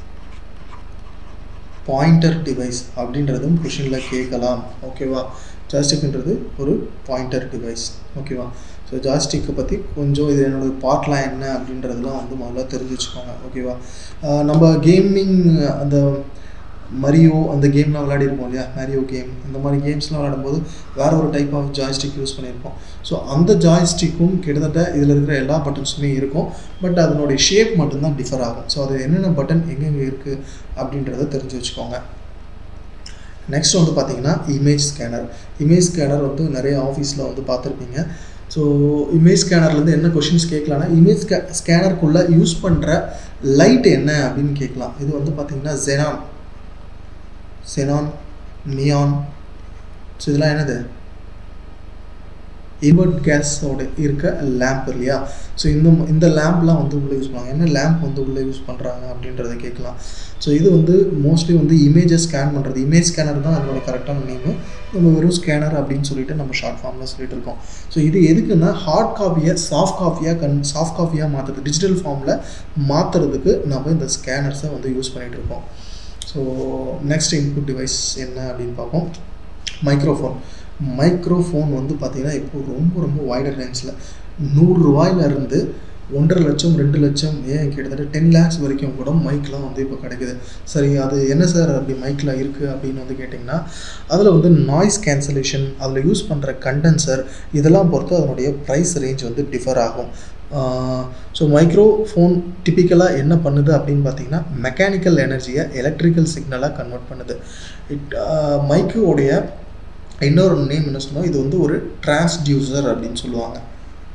pointer device அப்படின்றதும் கொஷினில் கேட்கலாம் ஓகேவா ஜாஸ்டிக்ன்றது ஒரு பாயிண்டர் டிவைஸ் ஓகேவா ஸோ ஜாஸ்டிக்கை பற்றி கொஞ்சம் இது என்னோடய பார்ட்லாம் என்ன அப்படின்றதெல்லாம் வந்து முதல்ல தெரிஞ்சு வச்சுக்கோங்க ஓகேவா நம்ம கேமிங் அந்த மரியோ அந்த கேம்லாம் விளையாடிருப்போம் இல்லையா மேரியோ கேம் இந்த மாதிரி கேம்ஸ்லாம் விளையாடும்போது வேறு ஒரு டைப் ஆஃப் ஜாய்ஸ்டிக் யூஸ் பண்ணியிருப்போம் ஸோ அந்த ஜாய்ஸ்டிக்கும் கிட்டத்தட்ட இதில் இருக்கிற எல்லா பட்டன்ஸுமே இருக்கும் பட் அதனுடைய ஷேப் மட்டும்தான் டிஃபர் ஆகும் ஸோ அது என்னென்ன பட்டன் எங்கெங்கே இருக்குது அப்படின்றத தெரிஞ்சு வச்சுக்கோங்க நெக்ஸ்ட் வந்து பார்த்தீங்கன்னா இமேஜ் ஸ்கேனர் இமேஜ் ஸ்கேனர் வந்து நிறைய ஆஃபீஸில் வந்து பார்த்துருப்பீங்க ஸோ இமேஜ் ஸ்கேனர்லேருந்து என்ன கொஷின்ஸ் கேட்கலான்னா இமேஜ் ஸ்கே ஸ்கேனருக்குள்ளே யூஸ் பண்ணுற லைட் என்ன அப்படின்னு கேட்கலாம் இது வந்து பார்த்தீங்கன்னா ஜெனான் செனான் நியான் ஸோ இதெல்லாம் என்னது இன்வெர்ட் கேஸோட இருக்க லேம்ப் இல்லையா ஸோ இந்த இந்த லேம்ப்லாம் வந்து உள்ளே யூஸ் பண்ணுவாங்க என்ன லேம்ப் வந்து உள்ளே யூஸ் பண்ணுறாங்க அப்படின்றத கேட்கலாம் ஸோ இது வந்து மோஸ்ட்லி வந்து இமேஜை ஸ்கேன் பண்ணுறது இமேஜ் ஸ்கேனர் தான் அதோட கரெக்டான நேமு நம்ம வெறும் ஸ்கேனர் அப்படின்னு சொல்லிட்டு நம்ம ஷார்ட் ஃபார்மில் சொல்லிட்டு இருக்கோம் ஸோ இது எதுக்குன்னா ஹார்ட் காப்பியை சாஃப்ட் காப்பியாக கன் சாஃப்ட் காப்பியாக மாற்றுறது டிஜிட்டல் ஃபார்மில் மாற்றுறதுக்கு நம்ம இந்த ஸ்கேனர்ஸை வந்து யூஸ் பண்ணிகிட்டு இருக்கோம் ஸோ நெக்ஸ்ட் இன்புட் டிவைஸ் என்ன அப்படின்னு பார்ப்போம் மைக்ரோஃபோன் மைக்ரோஃபோன் வந்து பார்த்திங்கன்னா இப்போ ரொம்ப ரொம்ப வைடர் ரேஞ்சில் நூறுரூவாயிலேருந்து ஒன்றரை லட்சம் ரெண்டு லட்சம் ஏன் கிட்டத்தட்ட டென் லேக்ஸ் வரைக்கும் கூட மைக்லாம் வந்து இப்போ கிடைக்குது சரி அது என்ன சார் அப்படி மைக்கில் இருக்குது அப்படின்னு வந்து கேட்டிங்கன்னா அதில் வந்து நாய்ஸ் கேன்சலேஷன் அதில் யூஸ் பண்ணுற கண்டென்சர் இதெல்லாம் பொறுத்து அதனுடைய ப்ரைஸ் ரேஞ்ச் வந்து டிஃபர் ஆகும் ஸோ மைக்ரோ ஃபோன் டிப்பிக்கலாக என்ன பண்ணுது அப்படின்னு பார்த்தீங்கன்னா மெக்கானிக்கல் எனர்ஜியை எலக்ட்ரிக்கல் சிக்னலாக கன்வெர்ட் பண்ணுது இட் மைக்கோடைய இன்னொரு நேம் என்ன சொல்லுவோம் இது வந்து ஒரு டிரான்ஸ்டியூசர் அப்படின்னு சொல்லுவாங்க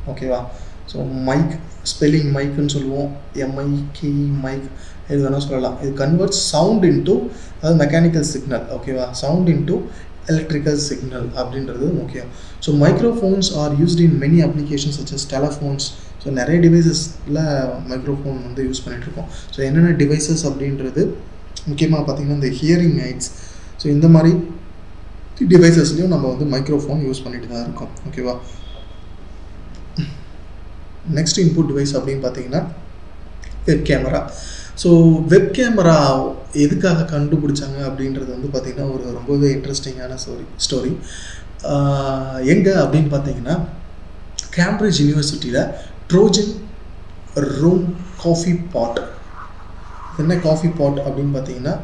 ஓகேவா ஸோ மைக் ஸ்பெல்லிங் மைக்குன்னு சொல்லுவோம் எம்ஐகே மைக் இது வேணால் சொல்லலாம் இது கன்வெர்ட்ஸ் சவுண்ட் இன்டூ அதாவது மெக்கானிக்கல் சிக்னல் ஓகேவா சவுண்ட் இன்டூ எலக்ட்ரிக்கல் சிக்னல் அப்படின்றது முக்கியம் so microphones are used in many applications such as telephones so நிறைய டிவைசஸில் மைக்ரோஃபோன் வந்து யூஸ் பண்ணிகிட்ருக்கோம் ஸோ என்னென்ன டிவைசஸ் அப்படின்றது முக்கியமாக பார்த்திங்கன்னா இந்த ஹியரிங் ஐட்ஸ் ஸோ இந்த மாதிரி டிவைசஸ்லையும் நம்ம வந்து மைக்ரோஃபோன் யூஸ் பண்ணிட்டு தான் இருக்கோம் ஓகேவா நெக்ஸ்ட் இன்புட் டிவைஸ் அப்படின்னு பார்த்தீங்கன்னா web camera so web camera எதுக்காக கண்டுபிடிச்சாங்க அப்படின்றது வந்து பார்த்திங்கன்னா ஒரு ரொம்பவே இன்ட்ரெஸ்டிங்கான ஸ்டோரி ஸ்டோரி எங்கே அப்படின்னு பார்த்தீங்கன்னா கேம்பிரிட்ஜ் யூனிவர்சிட்டியில் ட்ரோஜன் ரூம் காஃபி பாட் என்ன காஃபி பாட் அப்படின்னு பார்த்தீங்கன்னா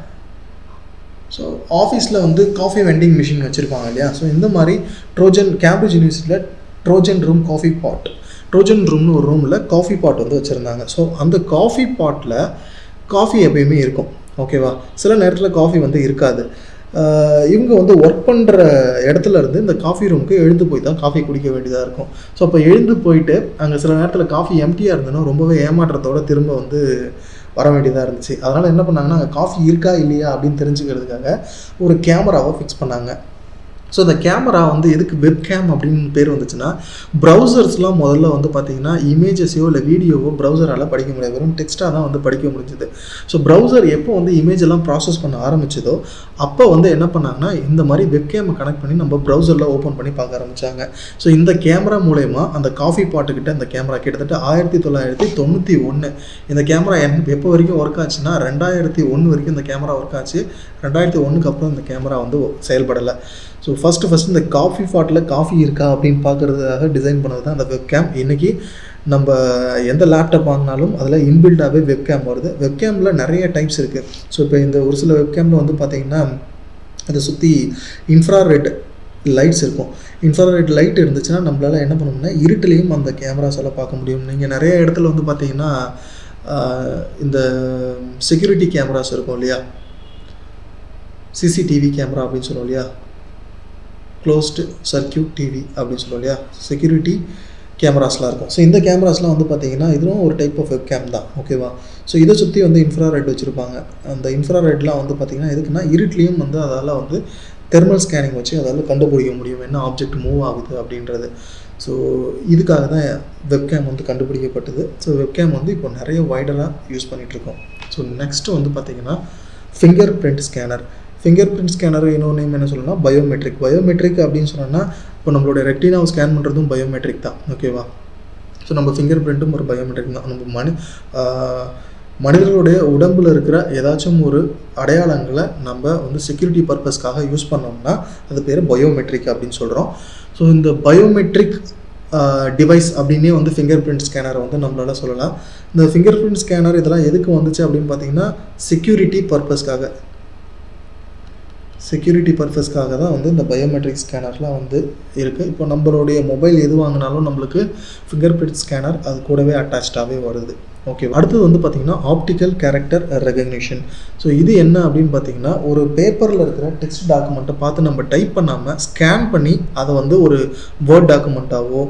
ஸோ ஆஃபீஸில் வந்து காஃபி வெண்டிங் மிஷின் வச்சுருப்பாங்க இல்லையா ஸோ இந்த மாதிரி ட்ரோஜன் கேம்பிரிட்ஜ் யூனிவர்சிட்டியில் Trojan room coffee pot Trojan ரூம்னு ஒரு ரூமில் காஃபி பாட் வந்து வச்சுருந்தாங்க ஸோ அந்த காஃபி பாட்டில் காஃபி எப்பயுமே இருக்கும் ஓகேவா சில நேரத்தில் காஃபி வந்து இருக்காது இவங்க வந்து ஒர்க் பண்ணுற இடத்துல இருந்து இந்த காஃபி ரூமுக்கு எழுந்து போய் தான் காஃபி குடிக்க வேண்டியதாக இருக்கும் ஸோ அப்போ எழுந்து போயிட்டு அங்கே சில நேரத்தில் காஃபி எம்டியாக இருந்ததுன்னா ரொம்பவே ஏமாற்றத்தோடு திரும்ப வந்து வர வேண்டியதாக இருந்துச்சு அதனால் என்ன பண்ணாங்கன்னா அங்கே காஃபி இருக்கா இல்லையா அப்படின்னு தெரிஞ்சுக்கிறதுக்காக ஒரு கேமராவை ஃபிக்ஸ் பண்ணாங்க ஸோ இந்த கேமரா வந்து எதுக்கு வெப் கேம் அப்படின்னு பேர் வந்துச்சுன்னா ப்ரௌசர்ஸ்லாம் முதல்ல வந்து பார்த்தீங்கன்னா இமேஜஸையோ இல்லை வீடியோவோ ப்ரௌசரால் படிக்க முடியாது வெறும் டெக்ஸ்ட்டாக தான் வந்து படிக்க முடிஞ்சுது ஸோ ப்ரௌசர் எப்போ வந்து இமேஜ் எல்லாம் ப்ராசஸ் பண்ண ஆரம்பிச்சதோ அப்போ வந்து என்ன பண்ணாங்கன்னா இந்த மாதிரி வெப் கேமை கனெக்ட் பண்ணி நம்ம ப்ரௌசரில் ஓப்பன் பண்ணி பார்க்க ஆரம்பித்தாங்க ஸோ இந்த கேமரா மூலயமா அந்த காஃபி பாட்டுக்கிட்ட இந்த கேமரா கிட்டத்தட்ட ஆயிரத்தி தொள்ளாயிரத்தி தொண்ணூற்றி ஒன்று இந்த கேமரா என் எப்போ வரைக்கும் ஒர்க் ஆச்சுன்னா ரெண்டாயிரத்தி ஒன்று வரைக்கும் இந்த கேமரா ஒர்க் ஆச்சு ரெண்டாயிரத்தி ஒன்றுக்கு அப்புறம் இந்த கேமரா வந்து செயல்படலை ஸோ ஃபஸ்ட்டு ஃபஸ்ட்டு இந்த காஃபி பாட்டில் காஃபி இருக்கா அப்படின்னு பார்க்குறதுக்காக டிசைன் பண்ணது தான் அந்த வெப்கேம் இன்றைக்கி நம்ம எந்த லேப்டாப் வாங்கினாலும் அதில் இன்பில்டாகவே வெப்கேம் வருது வெப்கேமில் நிறைய டைப்ஸ் இருக்குது ஸோ இப்போ இந்த ஒரு சில வெப்கேமில் வந்து பார்த்திங்கன்னா அதை சுற்றி இன்ஃப்ராரெட் லைட்ஸ் இருக்கும் இன்ஃப்ராரெட் லைட் இருந்துச்சுன்னா நம்மளால் என்ன பண்ணணும்னா இருட்டுலேயும் அந்த கேமராஸ் எல்லாம் பார்க்க முடியும் நீங்கள் நிறைய இடத்துல வந்து பார்த்தீங்கன்னா இந்த செக்யூரிட்டி கேமராஸ் இருக்கும் இல்லையா சிசிடிவி கேமரா அப்படின்னு சொல்லுவோம் இல்லையா க்ளோஸ்டு சர்க்கியூட் டிவி அப்படின்னு சொல்லுவோம் இல்லையா செக்யூரிட்டி கேமராஸ்லாம் இருக்கும் ஸோ இந்த கேமராஸ்லாம் வந்து பார்த்தீங்கன்னா இதுவும் ஒரு டைப் ஆஃப் வெப் கேம் தான் ஓகேவா ஸோ இதை சுற்றி வந்து இன்ஃப்ராரெட் வச்சுருப்பாங்க அந்த இன்ஃப்ராரெட்லாம் வந்து பார்த்திங்கன்னா எதுக்குன்னா இருட்லேயும் வந்து அதால் வந்து தெர்மல் ஸ்கேனிங் வச்சு அதால் கண்டுபிடிக்க முடியும் என்ன ஆப்ஜெக்ட் மூவ் ஆகுது அப்படின்றது ஸோ இதுக்காக தான் வெப்கேம் வந்து கண்டுபிடிக்கப்பட்டது ஸோ வெப்கேம் வந்து இப்போ நிறைய வைடராக யூஸ் பண்ணிகிட்ருக்கோம் ஸோ நெக்ஸ்ட்டு வந்து பார்த்திங்கன்னா fingerprint scanner fingerprint scanner இன்னொரு நேம் என்ன சொல்லணும்னா பயோமெட்ரிக் பயோமெட்ரிக் அப்படின்னு சொன்னோன்னா இப்போ நம்மளோட ரெட்டினாவை ஸ்கேன் பண்ணுறதும் பயோமெட்ரிக் தான் ஓகேவா ஸோ நம்ம ஃபிங்கர் பிரிண்ட்டும் ஒரு பயோமெட்ரிக் தான் நம்ம மனி மனிதர்களுடைய உடம்பில் இருக்கிற ஏதாச்சும் ஒரு அடையாளங்களை நம்ம வந்து செக்யூரிட்டி பர்பஸ்க்காக யூஸ் பண்ணோம்னா அது பேர் பயோமெட்ரிக் அப்படின்னு சொல்கிறோம் ஸோ இந்த பயோமெட்ரிக் டிவைஸ் அப்படின்னே வந்து ஃபிங்கர் பிரிண்ட் ஸ்கேனரை வந்து நம்மளால சொல்லலாம் இந்த ஃபிங்கர் பிரிண்ட் ஸ்கேனர் இதெல்லாம் எதுக்கு வந்துச்சு அப்படின்னு பார்த்தீங்கன்னா செக்யூரிட்டி பர்பஸ்க்காக செக்யூரிட்டி பர்பஸ்க்காக தான் வந்து இந்த பயோமெட்ரிக் ஸ்கேனர்லாம் வந்து இருக்குது இப்போ நம்மளுடைய மொபைல் எது வாங்கினாலும் நம்மளுக்கு ஃபிங்கர் பிரிண்ட் ஸ்கேனர் அது கூடவே அட்டாச்சாகவே வருது ஓகே அடுத்தது வந்து பார்த்திங்கன்னா ஆப்டிக்கல் கேரக்டர் ரெகக்னிஷன் ஸோ இது என்ன அப்படின்னு பார்த்தீங்கன்னா ஒரு பேப்பரில் இருக்கிற டெக்ஸ்ட் டாக்குமெண்ட்டை பார்த்து நம்ம டைப் பண்ணாமல் ஸ்கேன் பண்ணி அதை வந்து ஒரு வேர்ட் டாக்குமெண்ட்டாவோ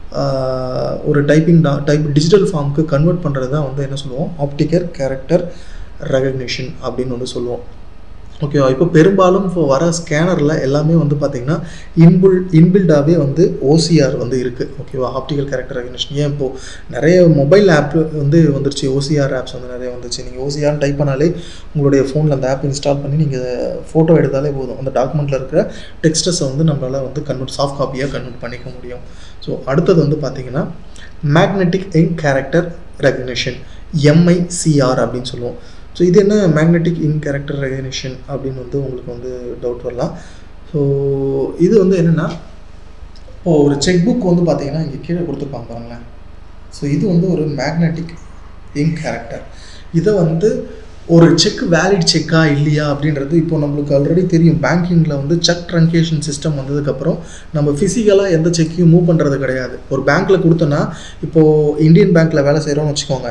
ஒரு டைப்பிங் டா டைப் டிஜிட்டல் ஃபார்முக்கு கன்வெர்ட் பண்ணுறது தான் வந்து என்ன சொல்லுவோம் ஆப்டிக்கல் கேரக்டர் ரெகக்னிஷன் அப்படின்னு வந்து சொல்லுவோம் ஓகேவா இப்போ பெரும்பாலும் இப்போ வர ஸ்கேனரில் எல்லாமே வந்து பார்த்திங்கன்னா இன்பில் இன்பில்டாகவே வந்து ஓசிஆர் வந்து இருக்குது ஓகேவா ஆப்டிக்கல் கேரக்டர் ரெகக்னிஷன் ஏன் இப்போது நிறைய மொபைல் ஆப் வந்து வந்துருச்சு ஓசிஆர் ஆப்ஸ் வந்து நிறைய வந்துருச்சு நீங்கள் ஓசிஆர் டைப் பண்ணாலே உங்களுடைய ஃபோனில் அந்த ஆப் இன்ஸ்டால் பண்ணி நீங்கள் ஃபோட்டோ எடுத்தாலே போதும் அந்த டாக்குமெண்ட்டில் இருக்கிற டெக்ஸ்டஸை வந்து நம்மளால் வந்து கன்வெர்ட் சாஃப்ட் காப்பியாக கன்வெர்ட் பண்ணிக்க முடியும் ஸோ அடுத்தது வந்து பார்த்திங்கன்னா magnetic ink character recognition MICR அப்படின்னு சொல்லுவோம் ஸோ இது என்ன மேக்னெட்டிக் இன் கேரக்டர் ரெகனேஷன் அப்படின்னு வந்து உங்களுக்கு வந்து டவுட் வரலாம் ஸோ இது வந்து என்னென்னா இப்போது ஒரு செக் புக் வந்து பார்த்தீங்கன்னா இங்கே கீழே கொடுத்துருப்பாங்க பாருங்களேன் ஸோ இது வந்து ஒரு மேக்னெட்டிக் இங்க் கேரக்டர் இதை வந்து ஒரு செக் வேலிட் செக்கா இல்லையா அப்படின்றது இப்போ நம்மளுக்கு ஆல்ரெடி தெரியும் பேங்கிங்கில் வந்து செக் ட்ரங்கேஷன் சிஸ்டம் வந்ததுக்கப்புறம் நம்ம ஃபிசிக்கலாக எந்த செக்கையும் மூவ் பண்ணுறது கிடையாது ஒரு பேங்க்கில் கொடுத்தோன்னா இப்போது இந்தியன் பேங்க்கில் வேலை செய்கிறோம்னு வச்சுக்கோங்க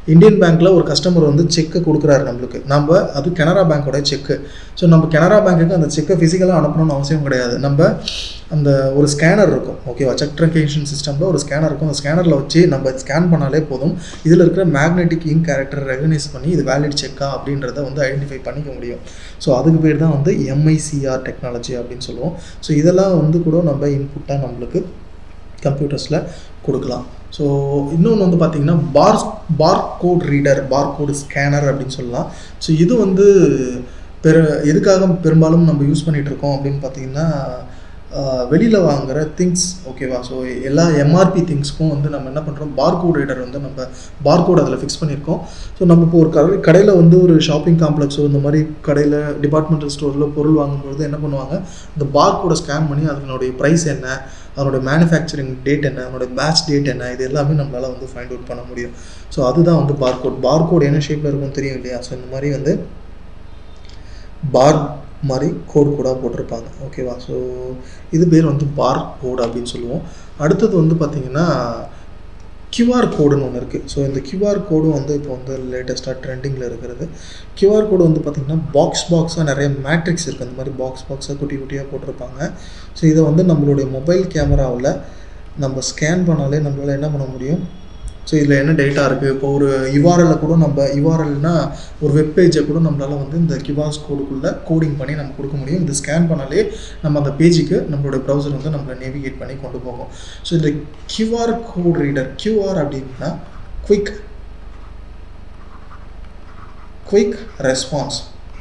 இந்தியன் பேங்க்கில் ஒரு கஸ்டமர் வந்து செக்கை கொடுக்குறாரு நம்மளுக்கு நம்ம அது கனரா பேங்க்கோட செக்கு ஸோ நம்ம கனரா பேங்க்குக்கு அந்த செக்கை ஃபிசிக்கலாக அனுப்பணும்னு அவசியம் கிடையாது நம்ம அந்த ஒரு ஸ்கேனர் இருக்கும் ஓகேவா செக் ட்ரங்கேஷன் சிஸ்டமில் ஒரு ஸ்கேனர் இருக்கும் அந்த ஸ்கேனரில் வச்சு நம்ம ஸ்கேன் பண்ணாலே போதும் இதில் இருக்கிற மேக்னெட்டிக் இங்க் கேரக்டர் ரெகனைஸ் பண்ணி இது வேலிட் செக்கா அப்படின்றத வந்து ஐடென்டிஃபை பண்ணிக்க முடியும் ஸோ அதுக்கு பேர் தான் வந்து எம்ஐசிஆர் டெக்னாலஜி அப்படின்னு சொல்லுவோம் ஸோ இதெல்லாம் வந்து கூட நம்ம இன்புட்டாக நம்மளுக்கு கம்ப்யூட்டர்ஸில் கொடுக்கலாம் ஸோ இன்னொன்று வந்து பார்த்திங்கன்னா bar barcode reader barcode scanner அப்படின்னு சொல்லலாம் ஸோ இது வந்து பெரு எதுக்காக பெரும்பாலும் நம்ம யூஸ் பண்ணிகிட்டு இருக்கோம் அப்படின்னு பார்த்தீங்கன்னா வெளியில் வாங்குகிற திங்ஸ் ஓகேவா ஸோ எல்லா எம்ஆர்பி திங்ஸ்க்கும் வந்து நம்ம என்ன பண்ணுறோம் பார்கோட் ரீடர் வந்து நம்ம பார்கோட் அதில் ஃபிக்ஸ் பண்ணியிருக்கோம் ஸோ நம்ம இப்போ ஒரு கடை கடையில் வந்து ஒரு ஷாப்பிங் காம்ப்ளெக்ஸோ இந்த மாதிரி கடையில் டிபார்ட்மெண்டல் ஸ்டோரில் பொருள் வாங்கும்பொழுது என்ன பண்ணுவாங்க இந்த பார்கோடை ஸ்கேன் பண்ணி அதனுடைய ப்ரைஸ் என்ன அதனுடைய மேனுஃபேக்சரிங் டேட் என்ன அதனுடைய பேட்ச் டேட் என்ன இது எல்லாமே நம்மளால் வந்து ஃபைண்ட் அவுட் பண்ண முடியும் ஸோ அதுதான் வந்து பார்கோட் பார்கோட் என்ன ஷேப்பில் இருக்கும் தெரியும் இல்லையா ஸோ இந்த மாதிரி வந்து பார் மாதிரி கோடு கோடாக போட்டிருப்பாங்க ஓகேவா ஸோ இது பேர் வந்து பார் கோடு அப்படின்னு சொல்லுவோம் அடுத்தது வந்து பார்த்திங்கன்னா கியூஆர் கோடுன்னு ஒன்று இருக்குது ஸோ இந்த கியூஆர் கோடும் வந்து இப்போ வந்து லேட்டஸ்ட்டாக ட்ரெண்டிங்கில் இருக்கிறது கியூஆர் கோடு வந்து பார்த்திங்கன்னா பாக்ஸ் பாக்ஸாக நிறைய மேட்ரிக்ஸ் இருக்குது அந்த மாதிரி பாக்ஸ் பாக்ஸாக குட்டி குட்டியாக போட்டிருப்பாங்க ஸோ இதை வந்து நம்மளுடைய மொபைல் கேமராவில் நம்ம ஸ்கேன் பண்ணாலே நம்மளால் என்ன பண்ண முடியும் ஸோ இதில் என்ன டேட்டா இருக்குது இப்போ ஒரு யுஆர்எல்ல கூட நம்ம யுஆர்எல்னா ஒரு வெப்பேஜை கூட நம்மளால் வந்து இந்த கியூஆர்ஸ் கோடுக்குள்ளே கோடிங் பண்ணி நம்ம கொடுக்க முடியும் இது ஸ்கேன் பண்ணாலே நம்ம அந்த பேஜுக்கு நம்மளுடைய ப்ரௌசர் வந்து நம்மளை நேவிகேட் பண்ணி கொண்டு போகும் ஸோ இந்த கியூஆர் கோட் ரீடர் கியூஆர் அப்படின்னா quick quick response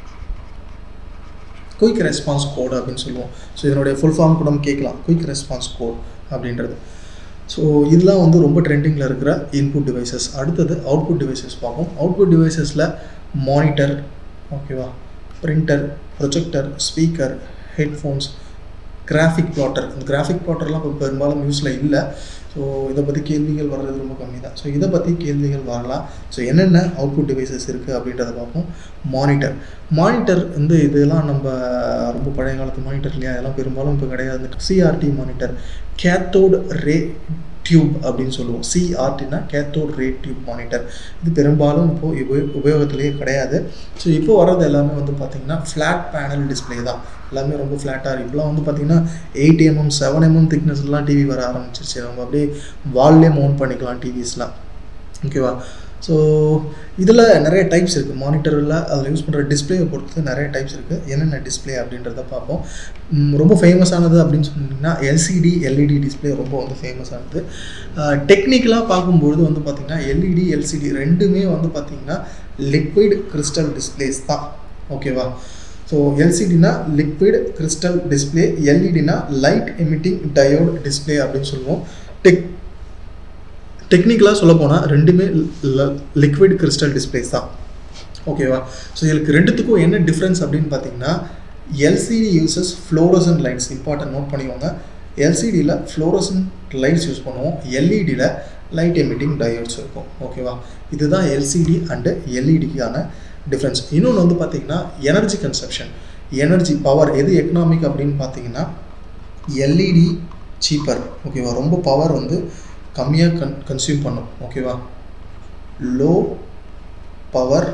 quick response code அப்படின்னு சொல்லுவோம் ஸோ இதனுடைய ஃபுல் ஃபார்ம் கூட நம்ம கேட்கலாம் குயிக் ரெஸ்பான்ஸ் கோட் அப்படின்றது ஸோ இதெல்லாம் வந்து ரொம்ப ட்ரெண்டிங்கில் இருக்கிற இன்புட் டிவைசஸ் அடுத்தது அவுட்புட் டிவைசஸ் பார்ப்போம் அவுட்புட் டிவைசஸில் மானிட்டர் ஓகேவா printer projector speaker headphones graphic plotter இந்த கிராஃபிக் ப்ளாட்டர்லாம் இப்போ பெரும்பாலும் யூஸில் இல்லை ஸோ இதை பற்றி கேள்விகள் வர்றது ரொம்ப கம்மி தான் ஸோ இதை பற்றி கேள்விகள் வரலாம் ஸோ என்னென்ன அவுட்புட் டிவைசஸ் இருக்குது அப்படின்றத பார்ப்போம் மானிட்டர் மானிட்டர் வந்து இதெல்லாம் நம்ம ரொம்ப பழைய காலத்து மானிட்டர் இல்லையா அதெல்லாம் பெரும்பாலும் இப்போ கிடையாது CRT monitor cathode ray tube அப்படின்னு சொல்லுவோம் சிஆர்டினா கேத்தோட் ரே டியூப் மானிட்டர் இது பெரும்பாலும் இப்போது உபயோ உபயோகத்திலேயே கிடையாது ஸோ இப்போ வர்றது எல்லாமே வந்து பார்த்திங்கன்னா ஃப்ளாட் பேனல் டிஸ்பிளே தான் எல்லாமே ரொம்ப ஃப்ளாட்டாக இருக்குது இப்போலாம் வந்து பார்த்திங்கன்னா எயிட் எம்எம் செவன் எம்எம் திக்னஸ்லாம் டிவி வர ஆரம்பிச்சிருச்சு நம்ம அப்படியே வால்லே மவுண்ட் பண்ணிக்கலாம் டிவிஸ்லாம் ஓகேவா ஸோ இதில் நிறைய டைப்ஸ் இருக்குது மானிட்டரில் அதில் யூஸ் பண்ணுற டிஸ்பிளேயை பொறுத்து நிறைய டைப்ஸ் இருக்குது என்னென்ன டிஸ்பிளே அப்படின்றத பார்ப்போம் ரொம்ப ஃபேமஸானது அப்படின்னு சொன்னிங்கன்னா எல்சிடி எல்இடி டிஸ்பிளே ரொம்ப வந்து ஃபேமஸானது டெக்னிக்கலாக பார்க்கும்பொழுது வந்து பார்த்திங்கன்னா எல்இடி எல்சிடி ரெண்டுமே வந்து பார்த்திங்கன்னா லிக்விட் கிறிஸ்டல் டிஸ்பிளேஸ் தான் ஓகேவா ஸோ எல்சிடினா லிக்விட் கிறிஸ்டல் டிஸ்பிளே எல்இடினா லைட் எமிட்டிங் டயோட் டிஸ்பிளே அப்படின்னு சொல்லுவோம் டெக் டெக்னிக்கலாக சொல்ல போனால் ரெண்டுமே லிக்விட் கிறிஸ்டல் டிஸ்பிளேஸ் தான் ஓகேவா ஸோ இதுக்கு ரெண்டுத்துக்கும் என்ன டிஃப்ரென்ஸ் அப்படின்னு பார்த்தீங்கன்னா LCD uses fluorescent lights important note பண்ணிக்கோங்க எல்சிடியில் ஃப்ளோரசன் லைட்ஸ் யூஸ் பண்ணுவோம் எல்இடியில் லைட் எமிட்டிங் டயோட்ஸ் இருக்கும் ஓகேவா இதுதான் எல்சிடி அண்டு எல்இடிக்கான டிஃப்ரென்ஸ் இன்னொன்று வந்து பார்த்திங்கன்னா எனர்ஜி கன்சப்ஷன் எனர்ஜி பவர் எது எக்கனாமிக் அப்படின்னு பார்த்தீங்கன்னா எல்இடி சீப்பர் ஓகேவா ரொம்ப பவர் வந்து கம்மியாக கன் கன்சியூம் பண்ணும் ஓகேவா low power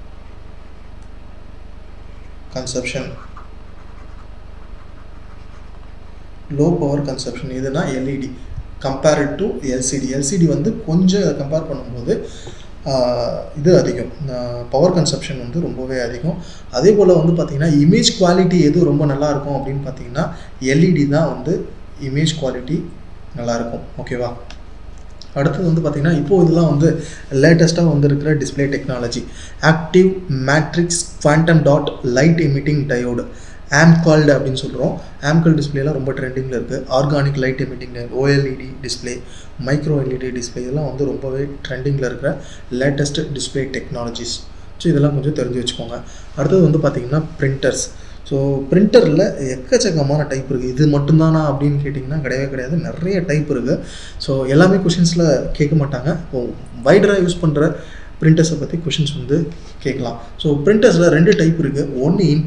consumption low power consumption இதுனா LED compared to LCD LCD வந்து கொஞ்சம் கம்பேர் பண்ணும்போது இது அதிகம் பவர் கன்சப்ஷன் வந்து ரொம்பவே அதிகம் அதே போல் வந்து பார்த்திங்கன்னா இமேஜ் குவாலிட்டி எது ரொம்ப நல்லாயிருக்கும் அப்படின்னு பார்த்தீங்கன்னா எல்இடி தான் வந்து இமேஜ் குவாலிட்டி நல்லாயிருக்கும் ஓகேவா அடுத்தது வந்து பார்த்திங்கன்னா இப்போது இதெல்லாம் வந்து லேட்டஸ்ட்டாக வந்திருக்கிற display technology active matrix quantum dot light emitting diode ஆம்கால்டு அப்படின்னு சொல்கிறோம் ஆம்கால் டிஸ்பிளேலாம் ரொம்ப ட்ரெண்டிங்கில் இருக்குது organic light emitting OLED display micro LED display இதெல்லாம் வந்து ரொம்பவே ட்ரெண்டிங்கில் இருக்கிற லேட்டஸ்ட் டிஸ்பிளே டெக்னாலஜிஸ் ஸோ இதெல்லாம் கொஞ்சம் தெரிஞ்சு வச்சுக்கோங்க அடுத்தது வந்து பார்த்திங்கன்னா பிரிண்டர்ஸ் ஸோ பிரிண்டரில் எக்கச்சக்கமான டைப் இருக்குது இது மட்டும்தானா அப்படின்னு கேட்டிங்கன்னா கிடையவே கிடையாது நிறைய டைப் இருக்குது ஸோ எல்லாமே கொஷின்ஸில் கேட்க மாட்டாங்க இப்போ வைடராக யூஸ் பண்ணுற பிரிண்டர்ஸை பற்றி கொஷின்ஸ் வந்து கேட்கலாம் ஸோ பிரிண்டர்ஸில் ரெண்டு டைப் இருக்குது ஒன்று இம்பேக்ட்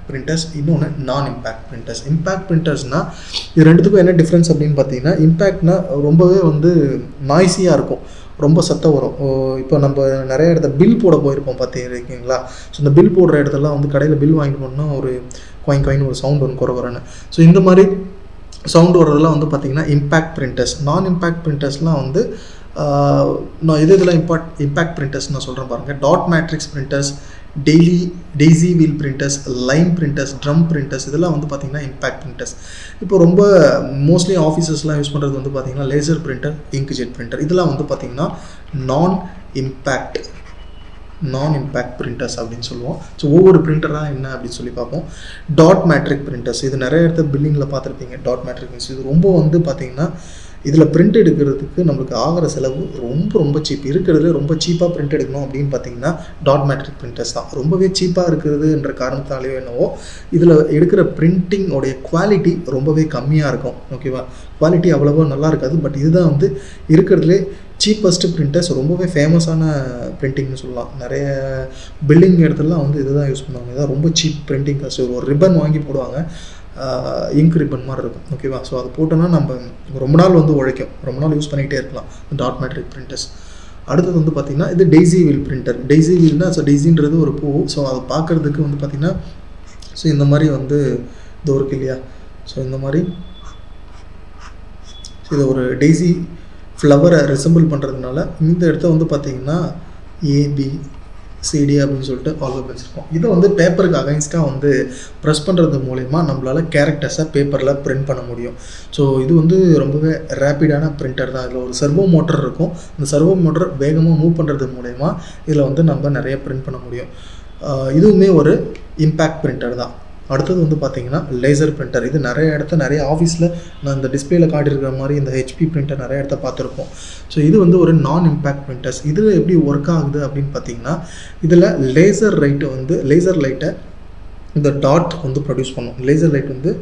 பிரிண்டர்ஸ் இன்னொன்று நான் இம்பேக்ட் பிரிண்டர்ஸ் இம்பேக்ட் பிரிண்டர்ஸ்னால் இது ரெண்டுத்துக்கும் என்ன டிஃப்ரென்ஸ் அப்படின்னு பார்த்தீங்கன்னா இம்பேக்ட்னா ரொம்பவே வந்து நாய்ஸியாக இருக்கும் ரொம்ப சத்தம் வரும் ஓ, இப்போ நம்ம நிறைய இடத்த பில் போட போயிருப்போம் பார்த்துருக்கீங்களா ஸோ இந்த பில் போடுற இடத்துலலாம் வந்து கடையில் பில் வாங்கிட்டு போனோம்னா ஒரு குவாயின் குவாயின் ஒரு சவுண்ட் வரும் குறை வரன்னு ஸோ இந்த மாதிரி சவுண்ட் வர்றதெல்லாம் வந்து பார்த்தீங்கன்னா இம்பேக்ட் பிரிண்டர்ஸ் நான் இம்பேக்ட் பிரிண்டர்ஸ்லாம் வந்து ஆஹ், நான் எது இதெல்லாம் இம்பாக்ட் இம்பேக்ட் பிரிண்டர்ஸ் நான் சொல்கிறேன் பாருங்கள் dot matrix printers daily daisy wheel printers line printers drum printers இதெல்லாம் வந்து பார்த்தீங்கன்னா இம்பேக்ட் பிரிண்டர்ஸ் இப்போ ரொம்ப மோஸ்ட்லி ஆஃபீஸஸ்லாம் யூஸ் பண்ணுறது வந்து பார்த்தீங்கன்னா லேசர் பிரிண்டர் இங்க்ஜெட் பிரிண்டர் இதெல்லாம் வந்து பார்த்தீங்கன்னா நான் இம்பேக்ட் நான் இம்பேக்ட் பிரிண்டர்ஸ் அப்படின்னு சொல்லுவோம் ஸோ ஒவ்வொரு பிரிண்டராக என்ன அப்படின்னு சொல்லி பார்ப்போம் டாட் மேட்ரிக் பிரிண்டர்ஸ் இது நிறைய இடத்துல பில்லிங்கில் பார்த்துருப்பீங்க டாட் மேட்ரிக் இது ரொம்ப வந்து பார்த்தீங்கன்னா இதில் பிரிண்ட் எடுக்கிறதுக்கு நம்மளுக்கு ஆகிற செலவு ரொம்ப ரொம்ப சீப் இருக்கிறதுல ரொம்ப சீப்பாக பிரிண்ட் எடுக்கணும் அப்படின்னு பார்த்தீங்கன்னா டாட் மேட்ரிக் பிரிண்டர்ஸ் தான் ரொம்பவே சீப்பாக இருக்கிறதுன்ற காரணத்தாலேயோ என்னவோ இதில் எடுக்கிற பிரிண்டிங்கோடைய குவாலிட்டி ரொம்பவே கம்மியாக இருக்கும் ஓகேவா குவாலிட்டி அவ்வளோவா நல்லா இருக்காது பட் இதுதான் வந்து இருக்கிறதுலே சீப்பஸ்ட் பிரிண்டர்ஸ் ரொம்பவே ஃபேமஸான பிரிண்டிங்னு சொல்லலாம் நிறைய பில்டிங் இடத்துலலாம் வந்து இதுதான் யூஸ் பண்ணுவாங்க இதான் ரொம்ப சீப் பிரிண்டிங் காஸ்ட் ஒரு ரிப்பன் வாங்கி போடுவாங்க இங்க் ரிப்பன் மாதிரி இருக்கும் ஓகேவா ஸோ அது போட்டோன்னா நம்ம ரொம்ப நாள் வந்து உழைக்கும் ரொம்ப நாள் யூஸ் பண்ணிக்கிட்டே இருக்கலாம் டாட் மேட்ரிக் பிரிண்டர்ஸ் அடுத்தது வந்து பார்த்திங்கன்னா இது டெய்ஸி வீல் பிரிண்டர் டெய்ஸி வீல்னா ஸோ டெய்ஸின்றது ஒரு பூ ஸோ அதை பார்க்குறதுக்கு வந்து பார்த்திங்கன்னா ஸோ இந்த மாதிரி வந்து இது இருக்கு இல்லையா ஸோ இந்த மாதிரி ஸோ இதை ஒரு டெய்ஸி ஃப்ளவரை ரிசம்பிள் பண்ணுறதுனால இந்த இடத்த வந்து பார்த்திங்கன்னா ஏபி சிடி அப்படின்னு சொல்லிட்டு ஆல்பபெட்ஸ் இருக்கும் இதை வந்து பேப்பருக்கு அகைன்ஸ்டாக வந்து ப்ரெஸ் பண்ணுறது மூலயமா நம்மளால் கேரக்டர்ஸை பேப்பரில் பிரிண்ட் பண்ண முடியும் ஸோ இது வந்து ரொம்பவே ரேப்பிடான பிரிண்டர் தான் இதில் ஒரு சர்வோ மோட்டர் இருக்கும் இந்த சர்வோ மோட்டர் வேகமாக மூவ் பண்ணுறது மூலயமா இதில் வந்து நம்ம நிறைய பிரிண்ட் பண்ண முடியும் ஆஹ் இதுவுமே ஒரு இம்பேக்ட் பிரிண்டர் தான் அடுத்தது வந்து பார்த்தீங்கன்னா லேசர் பிரிண்டர் இது நிறைய இடத்த நிறைய ஆஃபீஸில் நான் இந்த டிஸ்பிளேல காட்டியிருக்கிற மாதிரி இந்த ஹெச்பி பிரிண்டர் நிறைய இடத்த பார்த்துருப்போம் ஸோ இது வந்து ஒரு நான் இம்பேக்ட் பிரிண்டர்ஸ் இது எப்படி ஒர்க் ஆகுது அப்படின்னு பார்த்தீங்கன்னா இதில் லேசர் லைட்டு வந்து லேசர் லைட்டை இந்த டாட் வந்து ப்ரொடியூஸ் பண்ணும் லேசர் லைட் வந்து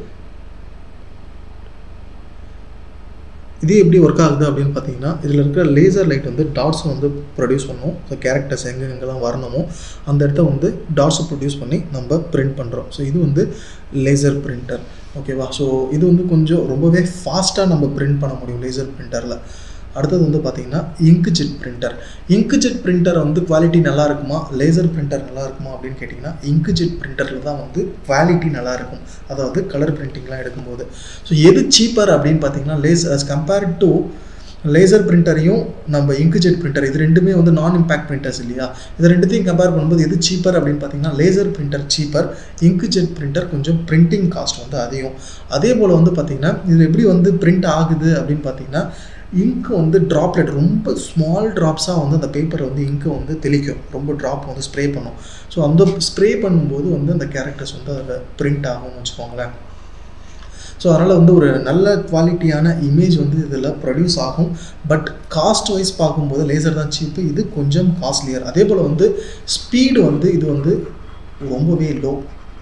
இது எப்படி ஒர்க் ஆகுது அப்படின்னு பார்த்தீங்கன்னா இதில் இருக்கிற லேசர் லைட் வந்து டாட்ஸை வந்து ப்ரொடியூஸ் பண்ணும் ஸோ கேரக்டர்ஸ் எங்கே எங்கெல்லாம் வரணுமோ அந்த இடத்த வந்து டாட்ஸை ப்ரொடியூஸ் பண்ணி நம்ம பிரிண்ட் பண்ணுறோம் ஸோ இது வந்து லேசர் பிரிண்டர் ஓகேவா ஸோ இது வந்து கொஞ்சம் ரொம்பவே ஃபாஸ்ட்டாக நம்ம பிரிண்ட் பண்ண முடியும் லேசர் பிரிண்டரில் அடுத்தது வந்து பார்த்தீங்கன்னா இங்க்ஜெட் பிரிண்டர் இங்க்ஜெட் பிரிண்டர் வந்து குவாலிட்டி நல்லா இருக்குமா லேசர் பிரிண்டர் நல்லா இருக்குமா அப்படின்னு கேட்டிங்கன்னா இங்க்ஜெட் பிரிண்டரில் தான் வந்து குவாலிட்டி நல்லா இருக்கும் அதாவது கலர் பிரிண்டிங்லாம் எடுக்கும்போது ஸோ எது சீப்பர் அப்படின்னு பார்த்தீங்கன்னா less as compared to laser பிரிண்டரையும் நம்ம இங்க்ஜெட் பிரிண்டர் இது ரெண்டுமே வந்து நான் இம்பேக்ட் பிரிண்டர்ஸ் இல்லையா இது ரெண்டுத்தையும் கம்பேர் பண்ணும்போது எது சீப்பர் அப்படின்னு பார்த்தீங்கன்னா laser printer cheaper inkjet printer கொஞ்சம் பிரிண்டிங் காஸ்ட் வந்து அதிகம் அதே போல் வந்து பார்த்தீங்கன்னா இது எப்படி வந்து பிரிண்ட் ஆகுது அப்படின்னு பார்த்தீங்கன்னா இங்க் வந்து ட்ராப்லெட் ரொம்ப ஸ்மால் ட்ராப்ஸாக வந்து அந்த பேப்பரை வந்து இங்க்கை வந்து தெளிக்கும் ரொம்ப ட்ராப் வந்து ஸ்ப்ரே பண்ணும் ஸோ அந்த ஸ்ப்ரே பண்ணும்போது வந்து அந்த கேரக்டர்ஸ் வந்து அதில் பிரிண்ட் ஆகும்னு வச்சுக்கோங்களேன் ஸோ அதனால் வந்து ஒரு நல்ல குவாலிட்டியான இமேஜ் வந்து இதில் ப்ரொடியூஸ் ஆகும் பட் காஸ்ட் வைஸ் பார்க்கும்போது லேசர் தான் சீப்பு இது கொஞ்சம் காஸ்ட்லியர் அதே போல் வந்து ஸ்பீடு வந்து இது வந்து ரொம்பவே low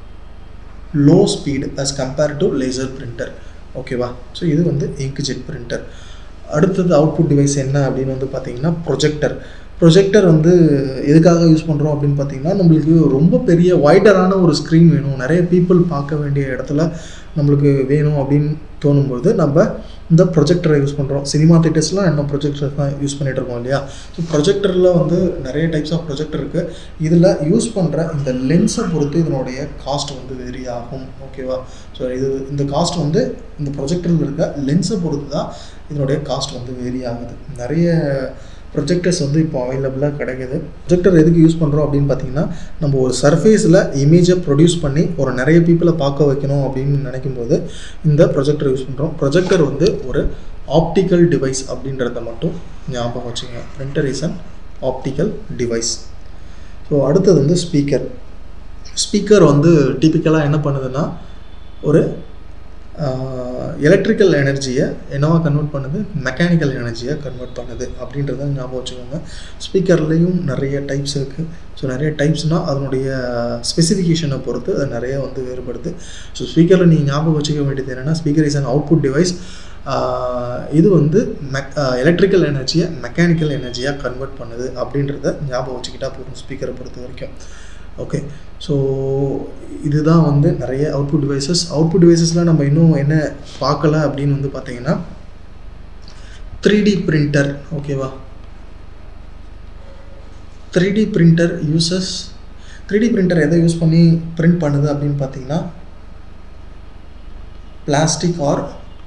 low speed as compared to laser printer ஓகேவா ஸோ இது வந்து இங்க்ஜெட் பிரிண்டர் அடுத்தது அவுட்புட் டிவைஸ் என்ன அப்படின்னு வந்து பார்த்தீங்கன்னா ப்ரொஜெக்டர் ப்ரொஜெக்டர் வந்து எதுக்காக யூஸ் பண்ணுறோம் அப்படின்னு பார்த்தீங்கன்னா நம்மளுக்கு ரொம்ப பெரிய வைடரான ஒரு ஸ்க்ரீன் வேணும் நிறைய பீப்புள் பார்க்க வேண்டிய இடத்துல நம்மளுக்கு வேணும் அப்படின்னு தோணும்போது நம்ம இந்த ப்ரொஜெக்டரை யூஸ் பண்ணுறோம் சினிமா தேட்டர்ஸ்லாம் என்ன ப்ரொஜெக்டர் தான் யூஸ் பண்ணிட்டு இருக்கோம் இல்லையா ஸோ ப்ரொஜெக்டரில் வந்து நிறைய டைப்ஸ் ஆஃப் ப்ரொஜெக்டர் இருக்குது இதில் யூஸ் பண்ணுற இந்த லென்ஸை பொறுத்து இதனுடைய காஸ்ட் வந்து வேரி ஆகும் ஓகேவா ஸோ இது இந்த காஸ்ட் வந்து இந்த ப்ரொஜெக்டரில் இருக்க லென்ஸை பொறுத்து தான் இதனுடைய காஸ்ட் வந்து வேரி ஆகுது நிறைய ப்ரொஜெக்டர்ஸ் வந்து இப்போ அவைலபிளாக கிடைக்குது ப்ரொஜெக்டர் எதுக்கு யூஸ் பண்ணுறோம் அப்படின்னு பார்த்தீங்கன்னா நம்ம ஒரு சர்ஃபேஸில் இமேஜை ப்ரொடியூஸ் பண்ணி ஒரு நிறைய பீப்புளை பார்க்க வைக்கணும் அப்படின்னு நினைக்கும் போது இந்த ப்ரொஜெக்டர் யூஸ் பண்ணுறோம் ப்ரொஜெக்டர் வந்து ஒரு ஆப்டிக்கல் டிவைஸ் அப்படின்றத மட்டும் ஞாபகம் வச்சுக்கோங்க printer is an optical device so அடுத்தது வந்து ஸ்பீக்கர் ஸ்பீக்கர் வந்து டிப்பிக்கலாக என்ன பண்ணுதுன்னா ஒரு எலக்ட்ரிக்கல் எனர்ஜியை என்னவா கன்வெர்ட் பண்ணுது மெக்கானிக்கல் எனர்ஜியை கன்வெர்ட் பண்ணுது அப்படின்றத ஞாபகம் வச்சுக்கோங்க ஸ்பீக்கர்லேயும் நிறைய டைப்ஸ் இருக்குது ஸோ நிறைய டைப்ஸ்னால் அதனுடைய ஸ்பெசிஃபிகேஷனை பொறுத்து அது நிறைய வந்து வேறுபடுது ஸோ ஸ்பீக்கரில் நீங்கள் ஞாபகம் வச்சுக்க வேண்டியது என்னென்னா speaker is an output device இது வந்து மெக் எலக்ட்ரிக்கல் எனர்ஜியை மெக்கானிக்கல் எனர்ஜியாக கன்வெர்ட் பண்ணுது அப்படின்றத ஞாபகம் வச்சுக்கிட்டா போதும் ஸ்பீக்கரை பொறுத்த வரைக்கும் ஓகே ஸோ இதுதான் வந்து நிறைய அவுட்புட் டிவைசஸ் அவுட்புட் டிவைசஸில் நம்ம இன்னும் என்ன பார்க்கல அப்படின்னு வந்து பார்த்தீங்கன்னா த்ரீ டி பிரிண்டர் ஓகேவா three D printer uses three D printer எதை யூஸ் பண்ணி பிரிண்ட் பண்ணுது அப்படின்னு பார்த்தீங்கன்னா பிளாஸ்டிக் ஆர்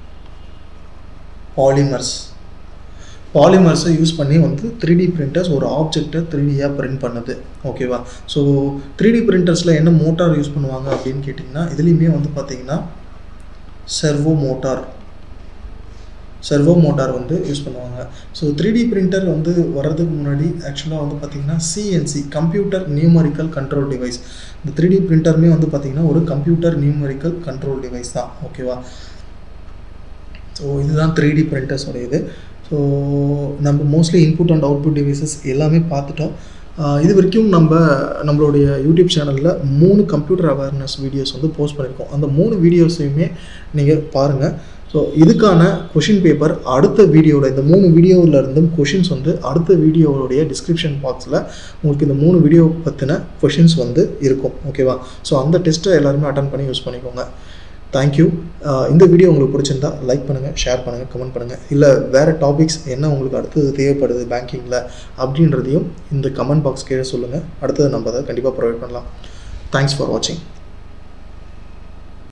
பாலிமர்ஸ் பாலிமர்ஸை யூஸ் பண்ணி வந்து த்ரீ டி பிரிண்டர்ஸ் ஒரு ஆப்ஜெக்டை த்ரீ டியாக பிரிண்ட் பண்ணுது ஓகேவா ஸோ த்ரீ டி பிரிண்டர்ஸில் என்ன மோட்டார் யூஸ் பண்ணுவாங்க அப்படின்னு கேட்டிங்கன்னா இதுலேயுமே வந்து பார்த்தீங்கன்னா செர்வோ மோட்டார் செர்வோ மோட்டார் வந்து யூஸ் பண்ணுவாங்க ஸோ த்ரீ டி பிரிண்டர் வந்து வர்றதுக்கு முன்னாடி ஆக்சுவலாக வந்து பார்த்திங்கன்னா CNC computer numerical control device இந்த த்ரீ டி பிரிண்டருமே வந்து பார்த்திங்கன்னா ஒரு கம்ப்யூட்டர் நியூமரிக்கல் கண்ட்ரோல் டிவைஸ் தான் ஓகேவா ஸோ இதுதான் த்ரீ டி பிரிண்டர்ஸோட இது ஸோ நம்ம mostly input and output devices எல்லாமே பார்த்துட்டோம் இது வரைக்கும் நம்ம நம்மளுடைய யூடியூப் சேனலில் மூணு கம்ப்யூட்டர் அவேர்னஸ் வீடியோஸ் வந்து போஸ்ட் பண்ணியிருக்கோம் அந்த மூணு வீடியோஸையுமே நீங்கள் பாருங்கள் ஸோ இதுக்கான கொஷின் பேப்பர் அடுத்த வீடியோவில் இந்த மூணு வீடியோவில் இருந்தும் கொஷின்ஸ் வந்து அடுத்த வீடியோவுடைய டிஸ்கிரிப்ஷன் பாக்ஸில் உங்களுக்கு இந்த மூணு வீடியோ பற்றின கொஷின்ஸ் வந்து இருக்கும் ஓகேவா ஸோ அந்த டெஸ்ட்டை எல்லாருமே அட்டன் பண்ணி யூஸ் பண்ணிக்கோங்க தேங்க்யூ இந்த வீடியோ உங்களுக்கு பிடிச்சிருந்தா லைக் பண்ணுங்கள் ஷேர் பண்ணுங்கள் கமெண்ட் பண்ணுங்கள் இல்லை வேறு டாபிக்ஸ் என்ன உங்களுக்கு அடுத்தது தேவைப்படுது பேங்கிங்கில் அப்படின்றதையும் இந்த கமெண்ட் பாக்ஸ் கீழே சொல்லுங்கள் அடுத்தது நம்ம அதை கண்டிப்பாக ப்ரொவைட் பண்ணலாம் தேங்க்ஸ் ஃபார் வாட்சிங்